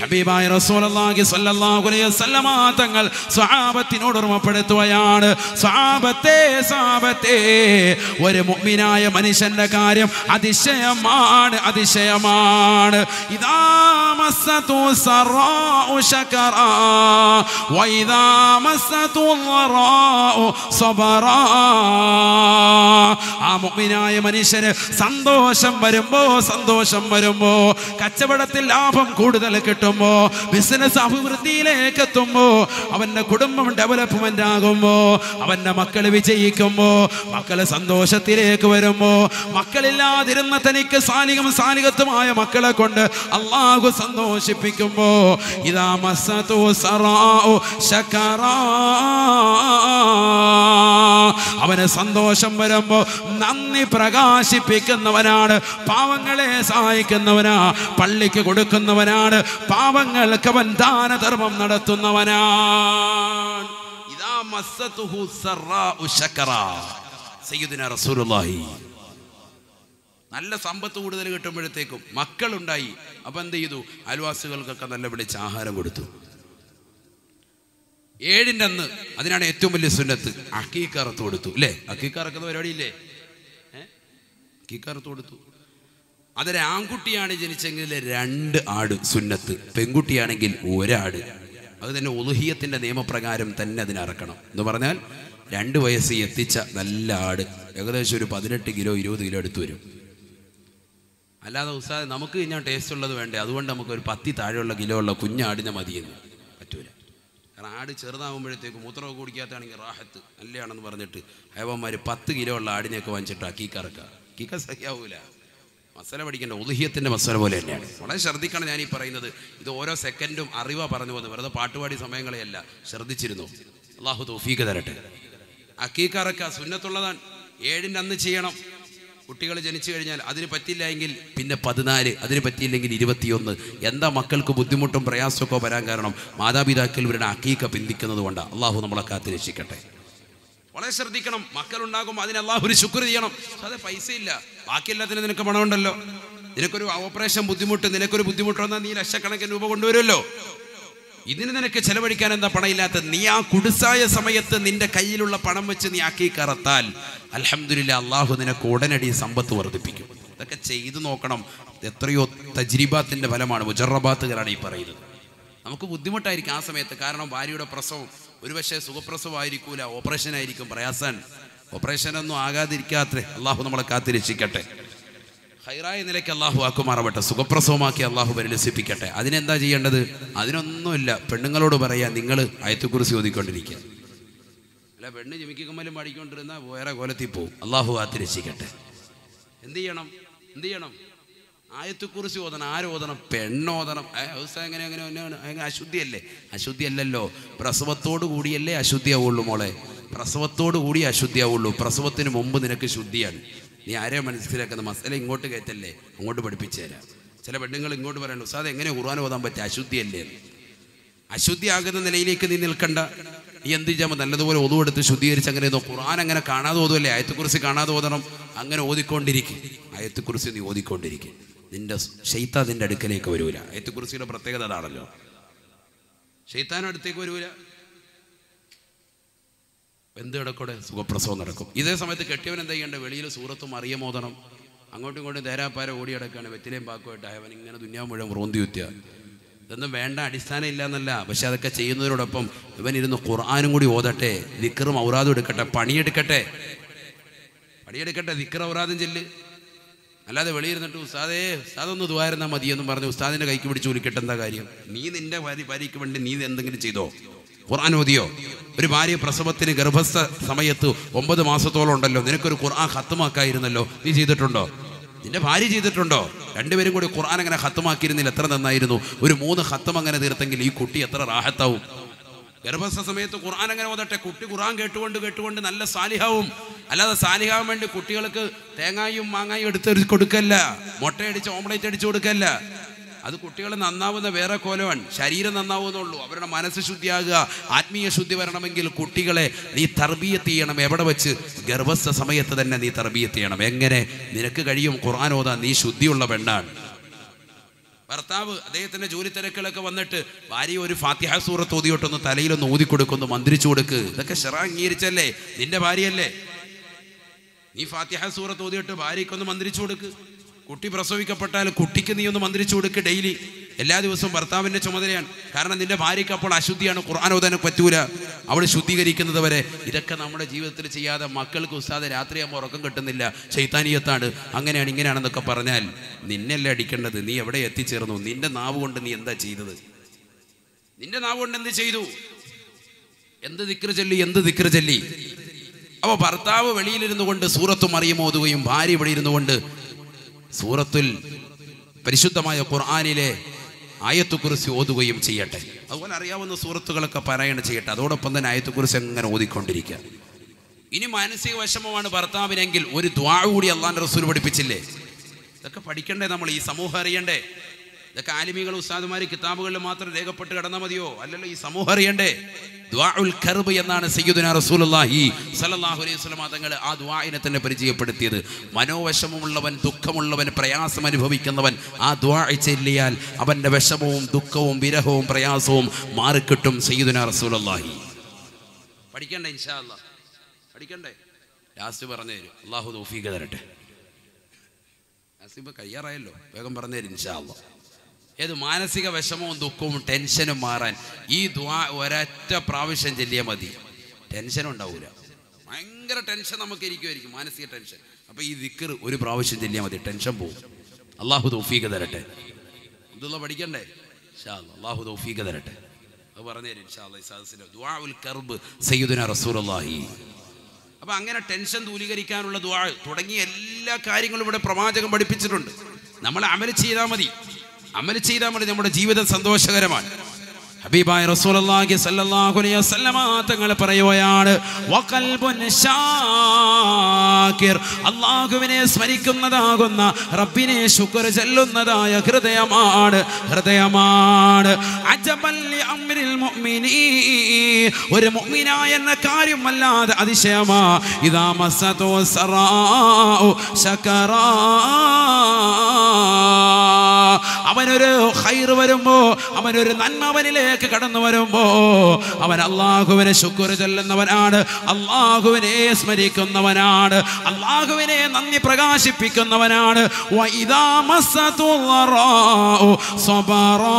ഹബീബായ റസൂലുള്ളാഹി സ്വല്ലല്ലാഹു അലൈഹി വസല്ലമ തങ്ങൾ സ്വഹാബത്തിനോട് ഓർമ്മപ്പെടുത്തുകയാണ് സ്വഹാബത്തെ സ്വഹാബത്തെ ഒരു മുഅ്മിനായ മനുഷ്യന്റെ കാര്യം അതിശയമാണ് അതിശയമാണ് ഇദാ മസ്സതു സറാഉ ശകറാ വഇദാ മസ്സതു ളറാഉ സബറാ ആ മുഅ്മിനായ മനുഷ്യന് സന്തോഷം വരുമ്പോ സന്തോഷം വരുമ്പോ കച്ചവടത്തിൽ ലാഭം കൂടുതൽ കിട്ടുമ്പോ ബിസിനസ് അഭിവൃദ്ധിയിലേക്ക് എത്തുമ്പോ അവന്റെ കുടുംബം ഡെവലപ്മെന്റ് ആകുമ്പോ അവന്റെ മക്കൾ വിജയിക്കുമ്പോ മക്കള് സന്തോഷത്തിലേക്ക് വരുമ്പോ മക്കളില്ലാതിരുന്ന തനിക്ക് സാലികം സാലികത്വമായ മക്കളെ കൊണ്ട് അള്ളാഹു സന്തോഷിപ്പിക്കുമ്പോ ഇതാ മസതു സറാഉ ശകറാ അവന് സന്തോഷം വരുമ്പോ നന്ദി പ്രകാശിപ്പിക്കുന്നവനാണ് പാവങ്ങളെ സഹായിക്കുന്നവനാ പള്ളിക്ക് കൊടുക്കുന്നവനാണ് പാവങ്ങൾക്ക് അവൻ ദാനധർമ്മം നടത്തുന്നവനാണ് ഇതാ മസ്സതുഹു സറാഉ ശകറാ. സയ്യിദുനാ റസൂലുള്ളാഹി നല്ല സമ്പത്ത് കൂടുതൽ കിട്ടുമ്പോഴത്തേക്കും മക്കളുണ്ടായി അപ്പൊ എന്ത് ചെയ്തു അയൽവാസികൾക്കൊക്കെ നല്ല വിളിച്ച് ആഹാരം കൊടുത്തു ഏഴിൻ്റെ അന്ന് അതിനാണ് ഏറ്റവും വലിയ സുന്നത്ത് അക്കീക്കറത്ത് കൊടുത്തു അല്ലേ അക്കീക്കറക്കുന്ന പരിപാടിയില്ലേ ഏ അക്കീക്കറത്ത് കൊടുത്തു അതൊരു ആൺകുട്ടിയാണ് ജനിച്ചെങ്കിൽ രണ്ട് ആട് സുന്നത്ത് പെൺകുട്ടിയാണെങ്കിൽ ഒരാട് അത് തന്നെ ഒലുഹിയത്തിൻ്റെ നിയമപ്രകാരം തന്നെ അതിനറക്കണം എന്ന് പറഞ്ഞാൽ രണ്ട് വയസ്സ് എത്തിച്ച നല്ല ആട് ഏകദേശം ഒരു പതിനെട്ട് കിലോ ഇരുപത് കിലോ എടുത്തു വരും അല്ലാതെ ഉസ്താദ് നമുക്ക് കഴിഞ്ഞാൽ ടേസ്റ്റ് ഉള്ളത് വേണ്ടേ അതുകൊണ്ട് നമുക്ക് ഒരു പത്തി താഴെയുള്ള കിലോ ഉള്ള കുഞ്ഞാടിനെ മതിയെന്ന് പറ്റൂല കാരണം ആട് ചെറുതാകുമ്പോഴത്തേക്ക് മൂത്രമൊക്കെ കുടിക്കാത്താണെങ്കിൽ റാഹത്ത് നല്ലതാണെന്ന് പറഞ്ഞിട്ട് ഹൈവന്മാർ പത്ത് കിലോ ഉള്ള ആടിനെയൊക്കെ വാങ്ങിച്ചിട്ട് അക്കീക്കറക്കുക അക്കീക്ക സഹിയാവൂല മസാല പഠിക്കേണ്ട ഉദുഹിയത്തിൻ്റെ മസാല പോലെ തന്നെയാണ് വളരെ ശ്രദ്ധിക്കണം ഞാൻ ഈ പറയുന്നത് ഇത് ഓരോ സെക്കൻഡും അറിവാ പറഞ്ഞു പോകുന്നത് വെറുതെ പാട്ടുപാടി സമയങ്ങളെയല്ല ശ്രദ്ധിച്ചിരുന്നു അള്ളാഹു തൗഫീക്ക് തരട്ടെ അക്കീക്കറക്ക സുന്നത്തുള്ളതാണ് ഏഴിൻ്റെ അന്ന് ചെയ്യണം കുട്ടികൾ ജനിച്ചു കഴിഞ്ഞാൽ അതിന് പറ്റില്ല എങ്കിൽ പിന്നെ പതിനാല് അതിന് പറ്റിയില്ലെങ്കിൽ ഇരുപത്തിയൊന്ന് എന്താ മക്കൾക്ക് ബുദ്ധിമുട്ടും പ്രയാസമൊക്കെ വരാൻ കാരണം മാതാപിതാക്കൾ ഇവരുടെ അക്കീക്ക പിന്തിക്കുന്നത് കൊണ്ട് അള്ളാഹു നമ്മളെ കാത്തു രക്ഷിക്കട്ടെ വളരെ ശ്രദ്ധിക്കണം മക്കളുണ്ടാകുമ്പോൾ അതിന് അള്ളാഹു ഒരു ശുക്ർ ചെയ്യണം അതെ പൈസ ഇല്ല ബാക്കി എല്ലാത്തിനും നിനക്ക് പണമുണ്ടല്ലോ നിനക്കൊരു ഓപ്പറേഷൻ ബുദ്ധിമുട്ട് നിനക്കൊരു ബുദ്ധിമുട്ട് വന്നാൽ നീ ലക്ഷക്കണക്കിന് രൂപ കൊണ്ടുവരുമല്ലോ ഇതിന് നിനക്ക് ചെലവഴിക്കാൻ എന്താ പണമില്ലാത്ത നീ ആ കുടുസായ സമയത്ത് നിന്റെ കയ്യിലുള്ള പണം വെച്ച് നീ ആക്കി കറത്താൽ അലഹമില്ല അള്ളാഹു നിനക്ക് ഉടനടി സമ്പത്ത് വർദ്ധിപ്പിക്കും ഇതൊക്കെ ചെയ്തു നോക്കണം എത്രയോ തജ്രിബാത്തിന്റെ ഫലമാണ് മുജറബാത്തുകളാണ് ഈ പറയുന്നത് നമുക്ക് ബുദ്ധിമുട്ടായിരിക്കും ആ സമയത്ത് കാരണം ഭാര്യയുടെ പ്രസവം ഒരുപക്ഷെ സുഖപ്രസവമായിരിക്കൂല ഓപ്പറേഷൻ ആയിരിക്കും പ്രയാസാൻ ഓപ്പറേഷനൊന്നും ആകാതിരിക്കാത്രേ അള്ളാഹു നമ്മളെ കാത്തിരക്ഷിക്കട്ടെ ഹൈറായ നിലയ്ക്ക് അള്ളാഹു ആക്കുമാറവട്ടെ സുഖപ്രസവമാക്കി അള്ളാഹു പരിലസിപ്പിക്കട്ടെ അതിനെന്താ ചെയ്യേണ്ടത് അതിനൊന്നുമില്ല പെണ്ണുങ്ങളോട് പറയാ നിങ്ങൾ അയത്തെക്കുറിച്ച് ഓതിക്കൊണ്ടിരിക്കുക അല്ല പെണ്ണ് ജിമിക്കുമ്മലും പാടിക്കൊണ്ടിരുന്ന വേറെ കോലത്തിൽ പോവും അള്ളാഹു കാത്തിരക്ഷിക്കട്ടെ എന്ത് ചെയ്യണം എന്ത് ചെയ്യണം ആയത്തെക്കുറിച്ച് ഓതണം ആരോതണം പെണ്ണോതണം ഏ, അവസ്ഥ എങ്ങനെ എങ്ങനെ എങ്ങനെ എങ്ങനെ അശുദ്ധിയല്ലേ അശുദ്ധിയല്ലല്ലോ പ്രസവത്തോട് കൂടിയല്ലേ അശുദ്ധിയാവുള്ളൂ മോളെ പ്രസവത്തോട് കൂടി അശുദ്ധിയാവുള്ളൂ പ്രസവത്തിന് മുമ്പ് നിനക്ക് ശുദ്ധിയാണ് നീ ആരെയും മനസ്സിലാക്കുന്ന മസല ഇങ്ങോട്ട് കയറ്റല്ലേ അങ്ങോട്ട് പഠിപ്പിച്ചു തരാം ചില പെണ്ണുങ്ങൾ ഇങ്ങോട്ട് പറയണു സാധ എങ്ങനെ ഖുർആൻ ഓതാൻ പറ്റുക അശുദ്ധിയല്ലേ എന്ന്. അശുദ്ധിയാകുന്ന നിലയിലേക്ക് നീ നിൽക്കണ്ട നീ എന്ത് ചെയ്യാമോ നല്ലതുപോലെ ഒതുവെടുത്ത് ശുദ്ധീകരിച്ച് അങ്ങനെ ഇരുന്നോ. ഖുർആൻ അങ്ങനെ കാണാതെ ഓതുമല്ലേ ആയത്തെക്കുറിച്ച് കാണാതെ ഓതണം അങ്ങനെ ഓതിക്കൊണ്ടിരിക്കും ആയത്തെക്കുറിച്ച് നീ ഓതിക്കൊണ്ടിരിക്കും നിന്റെ ഷെയ്ത്ത നിന്റെ അടുക്കലേക്ക് വരൂല ആയത്തെക്കുറിച്ചിയുടെ പ്രത്യേകത അതാണല്ലോ ഷെയ്ത്താൻ അടുത്തേക്ക് വരൂല എന്ത് കിടക്കൂടെ സുഖപ്രസവം നടക്കും ഇതേ സമയത്ത് കെട്ടിയവൻ എന്താ ചെയ്യേണ്ടത് വെളിയിൽ സൂറത്തും അറിയമോദണം അങ്ങോട്ടും ഇങ്ങോട്ടും തേരാപ്പാര ഓടി കിടക്കുകയാണ് വെറ്റിലേയും പാക്കുമായിട്ട് അവൻ ഇങ്ങനെ ദുന്യാ മുഴുവൻ റോന്തി കുത്തിയ ഇതൊന്നും വേണ്ട അടിസ്ഥാനം ഇല്ല എന്നല്ല പക്ഷെ അതൊക്കെ ചെയ്യുന്നതിനോടൊപ്പം ഇവൻ ഇരുന്ന് ഖുർആാനും കൂടി ഓതട്ടെ ദിക്കറും ഔറാദും എടുക്കട്ടെ പണിയെടുക്കട്ടെ പണിയെടുക്കട്ടെ ദിക്കർ ഔറാദും ചെല്ല് അല്ലാതെ വെളിയിരുന്നിട്ട് ഉസ്താദേ ഉസ്താദൊന്ന് ദ്വാരുന്നാൽ മതിയെന്നും പറഞ്ഞ് ഉസ്താദിന്റെ കൈക്ക് പിടിച്ച് വിളിക്കട്ടെ എന്താ കാര്യം നീ നിന്റെ ഭാര്യ ഭാര്യയ്ക്ക് വേണ്ടി നീ എന്തെങ്കിലും ചെയ്തോ ഖുർആൻ ഓതിയോ ഒരു ഭാര്യ പ്രസവത്തിന് ഗർഭസ്ഥ സമയത്ത് ഒമ്പത് മാസത്തോളം ഉണ്ടല്ലോ നിനക്കൊരു ഖുർആൻ ഹത്തുമാക്കായിരുന്നല്ലോ നീ ചെയ്തിട്ടുണ്ടോ നിന്റെ ഭാര്യ ചെയ്തിട്ടുണ്ടോ രണ്ടുപേരും കൂടി ഖുർആൻ അങ്ങനെ ഹത്തുമാക്കിയിരുന്നില്ല എത്ര നന്നായിരുന്നു ഒരു മൂന്ന് ഹത്തം അങ്ങനെ തീർത്തെങ്കിൽ ഈ കുട്ടി എത്ര റാഹത്താവും ഗർഭസ്ഥ സമയത്ത് ഖുർആൻ അങ്ങനെ ഓതട്ടെ കുട്ടി ഖുർആൻ കേട്ടുകൊണ്ട് കേട്ടുകൊണ്ട് നല്ല സാലിഹാവും അല്ലാതെ സാലിഹാവാൻ വേണ്ടി കുട്ടികൾക്ക് തേങ്ങായും മാങ്ങായും എടുത്ത് കൊടുക്കല്ല മുട്ടയടിച്ച് ഓംലേറ്റ് അടിച്ചു കൊടുക്കല്ല അത് കുട്ടികൾ നന്നാവുന്ന വേറെ കോലമാണ് ശരീരം നന്നാവുന്നുള്ളൂ അവരുടെ മനസ്സ് ശുദ്ധിയാകുക ആത്മീയ ശുദ്ധി വരണമെങ്കിൽ കുട്ടികളെ നീ തർബീയത്ത് ചെയ്യണം എവിടെ വെച്ച് ഗർഭസ്ഥ സമയത്ത് തന്നെ നീ തർബീയത്ത് ചെയ്യണം എങ്ങനെ നിനക്ക് കഴിയും ഖുർആൻ ഓതാൻ നീ ശുദ്ധിയുള്ള പെണ്ണാണ് ഭർത്താവ് അദ്ദേഹത്തിന്റെ ജോലി തിരക്കുകളൊക്കെ വന്നിട്ട് ഭാര്യ ഒരു ഫാത്തിഹ സൂറത്ത് ഓതിയോട്ടൊന്ന് തലയിലൊന്ന് ഊതി കൊടുക്കൊന്ന് മന്ത്രിച്ചു കൊടുക്ക് ഇതൊക്കെ ഷെറ അംഗീകരിച്ചല്ലേ നിന്റെ ഭാര്യയല്ലേ നീ ഫാത്തിഹ സൂറത്ത് ഓതിയിട്ട് ഭാര്യയ്ക്കൊന്ന് മന്ത്രിച്ചു കൊടുക്ക് കുട്ടി പ്രസവിക്കപ്പെട്ടാൽ കുട്ടിക്ക് നീ ഒന്ന് മന്ത്രിച്ചു കൊടുക്ക് ഡെയിലി എല്ലാ ദിവസവും ഭർത്താവിന്റെ ചുമതലയാണ് കാരണം നിന്റെ ഭാര്യയ്ക്ക് അപ്പോൾ അശുദ്ധിയാണ് ഖുർആൻ ഓതാൻ പറ്റൂല അവൾ ശുദ്ധീകരിക്കുന്നത് വരെ ഇതൊക്കെ നമ്മുടെ ജീവിതത്തിൽ ചെയ്യാതെ മക്കൾക്ക് ഉസ്താദ് രാത്രിയാകുമ്പോൾ ഉറക്കം കിട്ടുന്നില്ല ചൈത്താനീയത്താണ് അങ്ങനെയാണ് ഇങ്ങനെയാണെന്നൊക്കെ പറഞ്ഞാൽ നിന്നല്ലേ അടിക്കേണ്ടത് നീ എവിടെ എത്തിച്ചേർന്നു നിന്റെ നാവ് കൊണ്ട് നീ എന്താ ചെയ്തത് നിന്റെ നാവ് കൊണ്ട് എന്ത് ചെയ്തു എന്ത് ദിക്ര ചൊല്ലി എന്ത് ദിക്ര ചൊല്ലി അപ്പോൾ ഭർത്താവ് വെളിയിലിരുന്നു കൊണ്ട് സൂറത്ത് മറിയമോതുകയും ഭാര്യ ഇവിടെ ഇരുന്നു കൊണ്ട് സൂറത്തുൽ പരിശുദ്ധമായ ഖുർആാനിലെ ആയത്തുക്കുറിച്ച് ഓതുകയും ചെയ്യട്ടെ അതുപോലെ അറിയാവുന്ന സൂറത്തുകളൊക്കെ പാരായണം ചെയ്യട്ടെ അതോടൊപ്പം തന്നെ ആയത്തുക്കുറിച്ച് എങ്ങനെ ഓതിക്കൊണ്ടിരിക്കുക ഇനി മാനസിക വിഷമമാണ് ഭർത്താവിനെങ്കിൽ ഒരു ദ്വാ കൂടി അള്ളാന്റെ റസൂൽ പഠിപ്പിച്ചില്ലേ ഇതൊക്കെ പഠിക്കണ്ടേ നമ്മൾ ഈ സമൂഹം അറിയണ്ടേ ഇതൊക്കെ ആലിമികൾ ഉസ്താദുമാർ കിതാബുകളിൽ മാത്രം രേഖപ്പെട്ട് കിടന്നാൽ മതിയോ അല്ലല്ലോ ഈ സമൂഹം അറിയണ്ടേ ദ്വാഉൽ കർബ് എന്നാണ് സയ്യിദുന റസൂലുള്ളാഹി സല്ലല്ലാഹു അലൈഹി വസല്ലം തങ്ങൾ ആ ദ്വാഇനെ തന്നെ പരിചയപ്പെടുത്തിയത് മനോവിഷമമുള്ളവൻ ദുഃഖമുള്ളവൻ പ്രയാസം അനുഭവിക്കുന്നവൻ ആ ദ്വാ ചെല്ലിയാൽ അവൻ്റെ വിഷമവും ദുഃഖവും വിരഹവും പ്രയാസവും മാറിക്കിട്ടും സയ്യിദുന റസൂലുള്ളാഹി പഠിക്കണ്ടേ ഇൻഷാ അല്ലാ പഠിക്കണ്ടേ ലാസ്റ്റ് പറഞ്ഞു തരും അള്ളാഹു തൗഫീഖ് തരട്ടെ ലാസ്റ്റ് കഴിയാറായല്ലോ വേഗം പറഞ്ഞു തരും ഇൻഷാ അല്ലാ ഏത് മാനസിക വിഷമവും ദുഃഖവും ടെൻഷനും മാറാൻ ഈ ദ്വാ ഒരൊറ്റ പ്രാവശ്യം ചെല്ലിയാൽ മതി ടെൻഷൻ ഉണ്ടാവൂല ഭയങ്കര ടെൻഷൻ നമുക്ക് ഇരിക്കുമായിരിക്കും മാനസിക ടെൻഷൻ അപ്പോൾ ഈ ദിക്കർ ഒരു പ്രാവശ്യം ചെല്ലിയാൽ മതി ടെൻഷൻ പോവും അള്ളാഹു തൗഫീഖ് തരട്ടെ ഇതുള്ള പഠിക്കണ്ടേ ഷാ അള്ളാഹു തൗഫീഖ് തരട്ടെ അത് പറഞ്ഞു തരും ഷാ അള്ളാഹി സാദസിൻ്റെ ദ്വാഉൽ കർബ് സയ്യിദുന റസൂലുള്ളാഹി അപ്പൊ അങ്ങനെ ടെൻഷൻ ദൂരീകരിക്കാനുള്ള ദ്വാ തുടങ്ങിയ എല്ലാ കാര്യങ്ങളും ഇവിടെ പ്രവാചകൻ പഠിപ്പിച്ചിട്ടുണ്ട് നമ്മൾ അമൽ ചെയ്താൽ മതി അമൽ ചെയ്താൽ മതി നമ്മുടെ ജീവിതം സന്തോഷകരമാണ് ഹബീബായ റസൂലുള്ളാഹി സ്വല്ലല്ലാഹു അലൈഹി വസല്ലമ തങ്ങൾ പറയുകയാണ് വഖൽബുൻ ശാകിർ അല്ലാഹുവിനെ സ്മരിക്കുന്നതാകുന്ന റബ്ബിനെ ശുക്ർ ചെല്ലുന്നതായ ഹൃദയമാണ് ഹൃദയമാണ് അജബൽ ലി അംരിൽ മുഅ്മിനീ ഒരു മുഅ്മിനായ എന്ന കാര്യമല്ലാതെ അതിശയമാ ഇദാ മസ്സതു സറാഉ ശകറാ അവനൊരു ഹൈർ വരുമ്പോ അവനൊരു നന്മ അവനിലേക്ക് കടന്നു വരുമ്പോ അവൻ അള്ളാഹുവിനെ ശുക്ർ ചൊല്ലുന്നവനാണ് അള്ളാഹുവിനെ സ്മരിക്കുന്നവനാണ് അള്ളാഹുവിനെ നന്ദി പ്രകാശിപ്പിക്കുന്നവനാണ് വഇദാ മസ്സതു ളറാഉ സബറാ.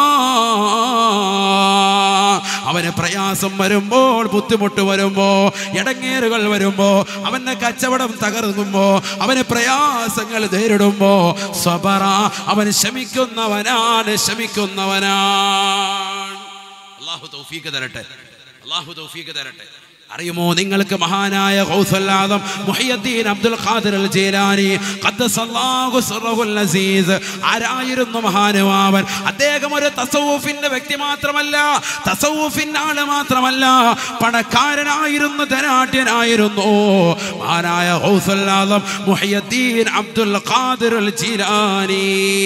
അവന് പ്രയാസം വരുമ്പോൾ ബുദ്ധിമുട്ട് വരുമ്പോ ഇടങ്ങേറുകൾ വരുമ്പോ അവന്റെ കച്ചവടം തകർന്നുമ്പോ അവന് പ്രയാസങ്ങൾ നേരിടുമ്പോ സ്വബറ അവൻ ശമിക്കുന്നവനാണ് ശമിക്കുന്നവനാണ് അള്ളാഹു തൗഫീഖ് തരട്ടെ അള്ളാഹു തൗഫീഖ് തരട്ടെ അറിയുമോ നിങ്ങൾക്ക് മഹാനായ ഗൗസുല്ലാദം മുഹിയുദ്ദീൻ അബ്ദുൽ ഖാദിർ അൽ ജീലാനി ഖദ്ദസല്ലാഹു സിർറഹുൽ അസീസ് ആരായിരുന്നു മഹാനുമാവൻ അദ്ദേഹം ഒരു തസവൂഫിന്റെ വ്യക്തി മാത്രമല്ല തസവൂഫിന്റെ ആള് മാത്രമല്ല പണക്കാരനായിരുന്നു ധനാട്യനായിരുന്നു മഹാനായ ഗൗസുല്ലാദം മുഹിയുദ്ദീൻ അബ്ദുൽ ഖാദിർ അൽ ജീലാനി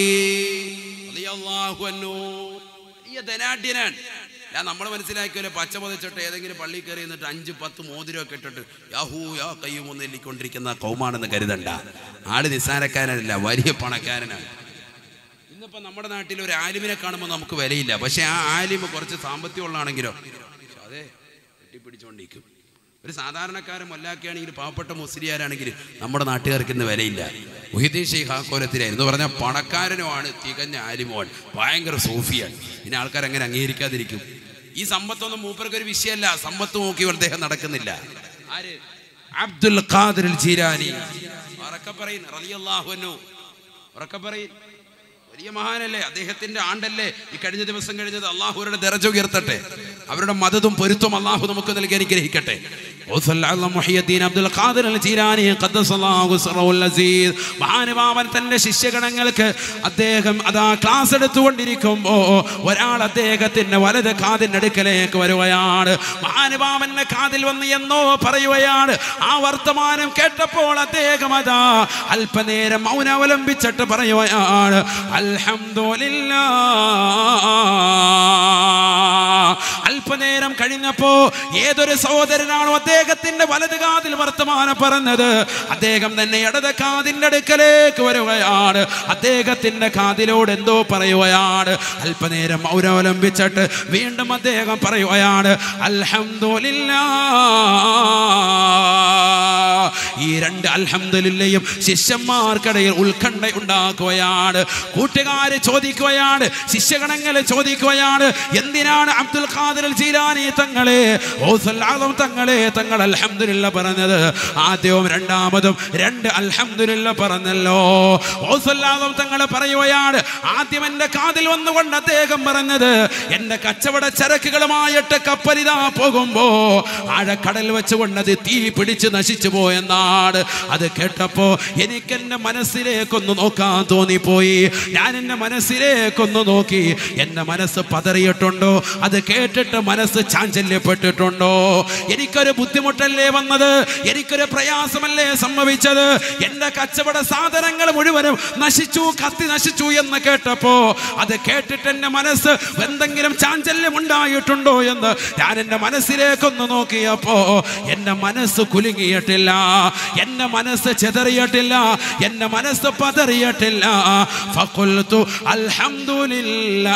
റളിയല്ലാഹു അൻഹു വലിയ ധനാട്യനാണ് ഞാൻ നമ്മൾ മനസ്സിലാക്കിയല്ലോ പച്ച പതച്ചിട്ട് ഏതെങ്കിലും പള്ളി കയറി എന്നിട്ട് അഞ്ച് പത്ത് മോതിരമൊക്കെ ഇട്ടിട്ട് യാഹൂ യാ കയ്യും ഒന്ന് എല്ലിക്കൊണ്ടിരിക്കുന്ന കൗമാണെന്ന് കരുതണ്ട ആള് നിസ്സാരക്കാരനല്ല വലിയ പണക്കാരനാണ് ഇന്നിപ്പോ നമ്മുടെ നാട്ടിൽ ഒരു ആലിമിനെ കാണുമ്പോൾ നമുക്ക് വിലയില്ല പക്ഷെ ആ ആലിമ് കുറച്ച് സാമ്പത്തികമുള്ളതാണെങ്കിലോ അതെ കെട്ടിപ്പിടിച്ചുകൊണ്ടിരിക്കും ഒരു സാധാരണക്കാരൻ മൊല്ലാക്കിയാണെങ്കിൽ പാവപ്പെട്ട മുസ്ലിയാരാണെങ്കിൽ നമ്മുടെ നാട്ടുകാർക്ക് ഇന്ന് വിലയില്ല മുഹിദ്ദീൻ ഷെയ്ഖ് ആക്കോലത്തിലായിരുന്നു എന്ന് പറഞ്ഞാൽ പണക്കാരനുമാണ് തികഞ്ഞ ആലിമോൻ ഭയങ്കര സൂഫിയാണ് പിന്നെ ആൾക്കാർ അങ്ങനെ അംഗീകരിക്കാതിരിക്കും ഈ സമ്പത്തൊന്നും മൂപ്പർക്ക് ഒരു വിഷയമല്ല സമ്പത്ത് നോക്കി അദ്ദേഹം നടക്കുന്നില്ല ആര് അബ്ദുൽ ഖാദിർ ജീരാനി ഉറക്കെ പറയും റളിയല്ലാഹു അൻഹു ഉറക്കെ പറയും വലിയ മഹാനല്ലേ അദ്ദേഹത്തിന്റെ ആണ്ടല്ലേ ഈ കഴിഞ്ഞ ദിവസം കഴിഞ്ഞത് അള്ളാഹുരുടെ ദരജ ഉയർത്തട്ടെ അവരുടെ മതതും പൊരുത്തും അള്ളാഹു നമുക്ക് നൽകി അനുഗ്രഹിക്കട്ടെ അബ്ദുൽ ഖാദിർ അൽ ജീലാനി ഖദ്ദസല്ലാഹു സിറഹുൽ അസീസ് മഹാനുഭാവൻ തന്റെ ശിഷ്യഗണങ്ങൾക്ക് അദ്ദേഹം അതാ ക്ലാസ് എടുത്തുകൊണ്ടിരിക്കുമ്പോ ഒരാൾ അദ്ദേഹത്തിന്റെ വലത് കാതിന്റെ അടുക്കലേക്ക് വരുകയാണ് മഹാനുഭാവന്റെ കാതിൽ വന്ന് എന്നോ പറയുകയാണ് ആ വർത്തമാനം കേട്ടപ്പോൾ അദ്ദേഹം അതാ അല്പനേരം മൗനം അവലംബിച്ചിട്ട് പറയുകയാണ് അൽഹംദുലില്ലാ അല്പനേരം അല്പനേരം കഴിഞ്ഞപ്പോ ഏതൊരു സഹോദരനാണോ അദ്ദേഹത്തിന്റെ വലത് കാതിൽ വർത്തമാനം പറഞ്ഞത് അദ്ദേഹം തന്നെ ഇടത് കാതിന്റെ അടുക്കലേക്ക് വരികയാണ് അദ്ദേഹത്തിന്റെ കാതിലോട് എന്തോ പറയുകയാണ് അല്പനേരം മൗരവലംബിച്ചിട്ട് വീണ്ടും അദ്ദേഹം പറയുകയാണ് അൽഹംദുലില്ലാ ഈ രണ്ട് അൽഹംദുലില്ലയും ശിഷ്യന്മാർക്കിടയിൽ ഉത്കണ്ഠ ഉണ്ടാക്കുകയാണ് കൂട്ടുകാര് ചോദിക്കുകയാണ് ശിഷ്യഗണങ്ങളെ ചോദിക്കുകയാണ് എന്തിനാണ് അബ്ദുൽ ഖാദിർ അൽ ജീലാനി തങ്ങളെ ഓസൽ ആദം തങ്ങളെ തങ്ങൾ അൽഹംദുലില്ല പറഞ്ഞത് ആദ്യവും രണ്ടാമതും രണ്ട് അൽഹംദുലില്ല പറഞ്ഞല്ലോ ഓസൽ ആദം തങ്ങൾ പറയുകയാണ് ആദ്യം എന്റെ കാതിൽ വന്നുകൊണ്ട് അദ്ദേഹം പറഞ്ഞത് എന്റെ കച്ചവട ചരക്കുകളുമായിട്ട് കപ്പലിതാ പോകുമ്പോ ആഴക്കടൽ വെച്ചുകൊണ്ട് അത് തീ പിടിച്ച് നശിച്ചു പോയെന്നാണ് അത് കേട്ടപ്പോ എനിക്ക് എന്റെ മനസ്സിലേക്കൊന്ന് നോക്കാൻ തോന്നിപ്പോയി ഞാൻ എന്റെ മനസ്സിലേക്കൊന്ന് നോക്കി എന്റെ മനസ്സ് പതറിയിട്ടുണ്ടോ അത് കേട്ടിട്ട് മനസ്സ് ചാഞ്ചല്യപ്പെട്ടിട്ടുണ്ടോ എനിക്കൊരു ബുദ്ധിമുട്ടല്ലേ വന്നത് എനിക്കൊരു പ്രയാസമല്ലേ സംഭവിച്ചത് എന്റെ കച്ചവട സാധനങ്ങൾ മുഴുവനും നശിച്ചു കത്തി നശിച്ചു എന്ന് കേട്ടപ്പോ അത് കേട്ടിട്ട് എന്റെ മനസ്സ് എന്തെങ്കിലും ചാഞ്ചല്യം ഉണ്ടായിട്ടുണ്ടോ എന്ന് ഞാൻ എന്റെ മനസ്സിലേക്കൊന്ന് നോക്കിയപ്പോ എന്റെ മനസ്സ് കുലുങ്ങിയിട്ടില്ല എന്റെ മനസ്സ് ചെതറിയിട്ടില്ല എന്റെ മനസ്സ് പതറിയിട്ടില്ല ഫഖുൽതു അൽഹംദുലില്ലാ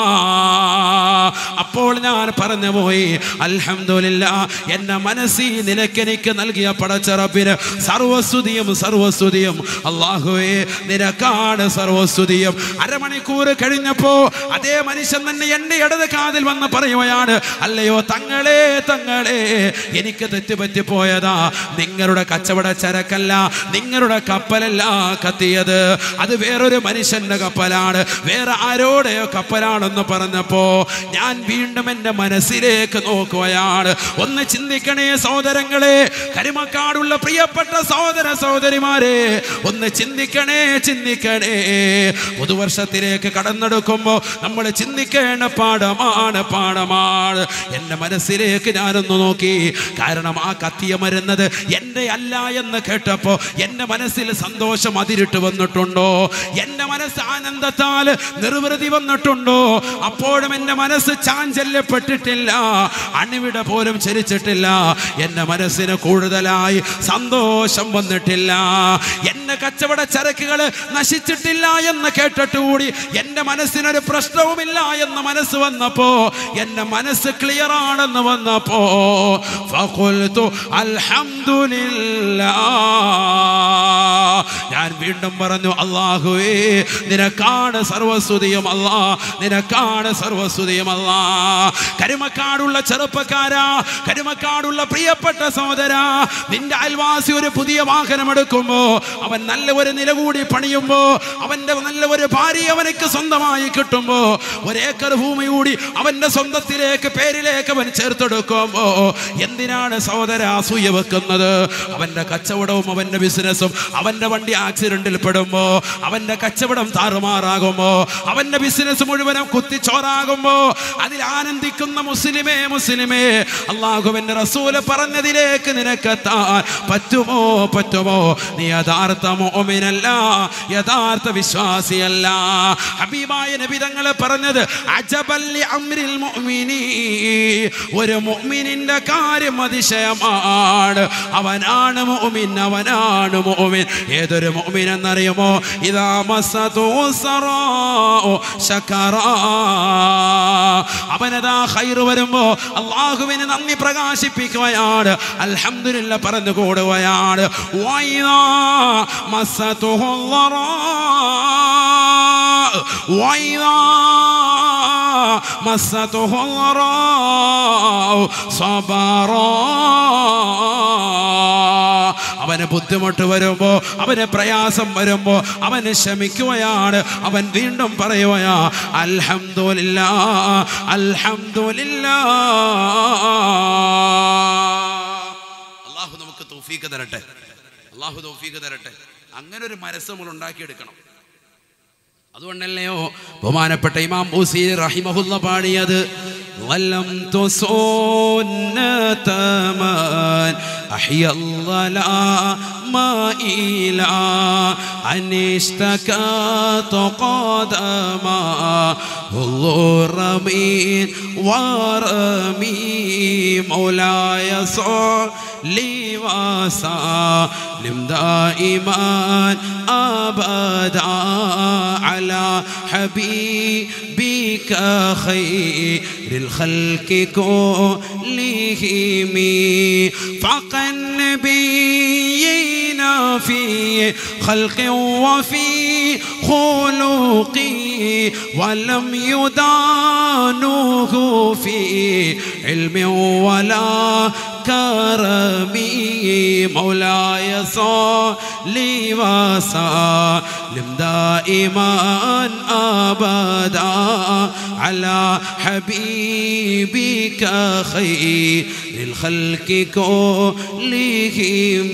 അപ്പോൾ ഞാൻ പറഞ്ഞു പോയി അൽഹംദുലില്ലാ എന്റെ മനസ്സിൽ നിനക്കെനിക്ക് നൽകിയ പടച്ചറപ്പിന് സർവസ്തുതിയും സർവസ്തുതിയും അള്ളാഹുവേ നിനക്കാണ് സർവസ്തുതിയും അരമണിക്കൂർ കഴിഞ്ഞപ്പോ അതേ മനുഷ്യൻ തന്നെ എന്റെ ഇടത് കാതിൽ വന്ന് പറയുകയാണ് അല്ലയോ തങ്ങളെ തങ്ങളെ എനിക്ക് തെറ്റുപറ്റി പോയതാ നിങ്ങളുടെ കച്ചവട ചരക്കല്ല നിങ്ങളുടെ കപ്പലല്ല കത്തിയത് അത് വേറൊരു മനുഷ്യന്റെ കപ്പലാണ് വേറെ ആരോടെയോ കപ്പലാണെന്ന് പറഞ്ഞപ്പോ ഞാൻ വീണ്ടും എൻ്റെ മനസ്സിലേക്ക് നോക്കുകയാണ് ഒന്ന് ചിന്തിക്കണേ സഹോദരങ്ങളെ കരിമക്കാടുള്ള പ്രിയപ്പെട്ട സഹോദര സഹോദരിമാരെ ഒന്ന് ചിന്തിക്കണേ ചിന്തിക്കണേ പുതുവർഷത്തിലേക്ക് കടന്നെടുക്കുമ്പോൾ നമ്മൾ ചിന്തിക്കേണ്ട പാഠമാണ് പാഠമാണ് എൻ്റെ മനസ്സിലേക്ക് ഞാനൊന്ന് നോക്കി കാരണം ആ കത്തിയ മരുന്നത് എൻ്റെ അല്ല എന്ന് കേട്ടപ്പോൾ എൻ്റെ മനസ്സിൽ സന്തോഷം അതിരിട്ട് വന്നിട്ടുണ്ടോ എൻ്റെ മനസ്സ് ആനന്ദത്താൽ നിർവൃതി വന്നിട്ടുണ്ടോ അപ്പോഴും എൻ്റെ മനസ്സ് ചാഞ്ചല്യപ്പെട്ടിട്ടില്ല അണിവിട പോലും ചരിച്ചിട്ടില്ല എൻ്റെ മനസ്സിന് കൂടുതലായി സന്തോഷം വന്നിട്ടില്ല എൻ്റെ കച്ചവട ചരക്കുകൾ നശിച്ചിട്ടില്ല എന്ന് കേട്ടിട്ട് കൂടി എൻ്റെ മനസ്സിനൊരു പ്രശ്നവുമില്ല എന്ന് മനസ്സ് വന്നപ്പോ എൻ്റെ മനസ്സ് ക്ലിയർ ആണെന്ന് വന്നപ്പോ ഫഖുൽതു അൽഹംദുലില്ലാ ഞാൻ വീണ്ടും പറഞ്ഞു അള്ളാഹുവേ നിനക്കാണ് സർവസ്തുതിയും അല്ലാ നിനക്കാണ് സർവസ്തുതിയും അല്ലാ കരുമക്കാടുള്ള ചെറുപ്പക്കാരാ കരുമക്കാടുള്ള പ്രിയപ്പെട്ട സഹോദര നിന്റെ അയൽവാസി ഒരു പുതിയ വാഹനം എടുക്കുമ്പോ അവൻ നല്ല ഒരു നില കൂടി പണിയുമ്പോ അവന്റെ നല്ല ഒരു ഭാര്യ അവനക്ക് സ്വന്തമായി കിട്ടുമ്പോ ഒരേക്കർ ഭൂമി കൂടി അവന്റെ സ്വന്തത്തിലേക്ക് പേരിലേക്ക് അവൻ ചേർത്തെടുക്കുമ്പോ എന്തിനാണ് സഹോദര അസൂയ വെക്കുന്നത് അവന്റെ കച്ചവടവും അവന്റെ ബിസിനസ്സും അവന്റെ വണ്ടി ആക്സിഡന്റിൽ പെടുമ്പോ അവന്റെ കച്ചവടം താറുമാറാകുമ്പോ അവന്റെ ബിസിനസ് മുഴുവനും കുത്തിച്ചോറാകുമ്പോ അതിൽ ആനന്ദിക്കുന്ന മുസ്ലിമേ മുസ്ലിമേ അള്ളാഹുവിന്റെ റസൂല് പറഞ്ഞതിലേക്ക് നിനക്കെത്താൻ പറ്റുമോ പറ്റുമോ നീ യഥാർത്ഥ മോമിനല്ല യഥാർത്ഥ വിശ്വാസിയല്ല ഹബീബായ നബി തങ്ങൾ പറഞ്ഞത് അജബല്ലി അമ്രിൽ മുഅ്മിനീ ഒരു മുഅ്മിനിന്റെ കാര്യം അതിശയമാണ് അവനാണ് മുഅ്മിൻ അവനാണ് മുഅ്മിൻ ഏതൊരു മുഅ്മിൻ എന്നറിയുമോ ഇദാ മസ്സതു സറാഉ ശകറാ അവനതാ ഖൈർ വരുമ്പോ അള്ളാഹുവിന് നന്ദി പ്രകാശിപ്പിക്കുകയാണ് അൽഹംദുലില്ലാ പറഞ്ഞു കൂടുകയാണ് വൈദാ മസ്സതുഹു ളറാ വൈദാ مسته الضراء صبرا അവന് ബുദ്ധിമുട്ട് വരുമ്പോ അവന് പ്രയാസം വരുമ്പോ അവന് ശമിക്കുകയാണ് അവൻ വീണ്ടും പറയുകയാ അൽഹംദുലില്ല അൽഹംദുലില്ല അള്ളാഹു നമുക്ക് തൗഫീക്ക് തരട്ടെ അള്ളാഹു തൗഫീക്ക് തരട്ടെ അങ്ങനെ ഒരു മനസ്സ് നമ്മൾ ഉണ്ടാക്കിയെടുക്കണം അതുകൊണ്ടല്ലയോ ബഹുമാനപ്പെട്ട ഇമാം ബൂസി റഹിമഹുല്ല പാടിയത് ظلمت سنة من أحيا الظلام مائلا أن اشتكت قدما الله رمين ورمي مولاي صلي وسلم دائما أبدا على حبيبك خير الخلق كلهم فق النبيين في خلق وفي خلق ولم يدانوه في علم ولا كرم مولاي صل وسلم دائما ابدا على حبيبك خير الخلق كلهم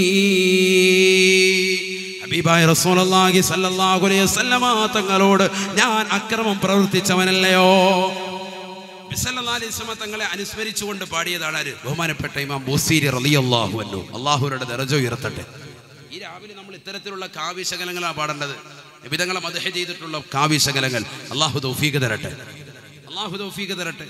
ഹബീബായ റസൂലുള്ളാഹി സ്വല്ലല്ലാഹു അലൈഹി വസല്ലമ തങ്ങളോട് ഞാൻ അക്രമം പ്രവർത്തിച്ചവനല്ലയോ നബി സല്ലല്ലാഹു അലൈഹി വസല്ലമ തങ്ങളെ അനുസ്മരിച്ചുകൊണ്ട് പാടിയതാണ് ആര് ബഹുമാനപ്പെട്ട ഇമാം ബുസീരി റളിയല്ലാഹു അൻഹു അള്ളാഹുരുടെ ദറജ ഉയർത്തട്ടെ ഈ രാവിലെ നമ്മൾ ഇത്തരത്തിലുള്ള കാവ്യശകലങ്ങളാണ് പാടേണ്ടത് നബി തങ്ങളെ മദഹ ചെയ്തിട്ടുള്ള കാവ്യശകലങ്ങൾ അള്ളാഹു തൗഫീഖ് തരട്ടെ അള്ളാഹു തൗഫീഖ് തരട്ടെ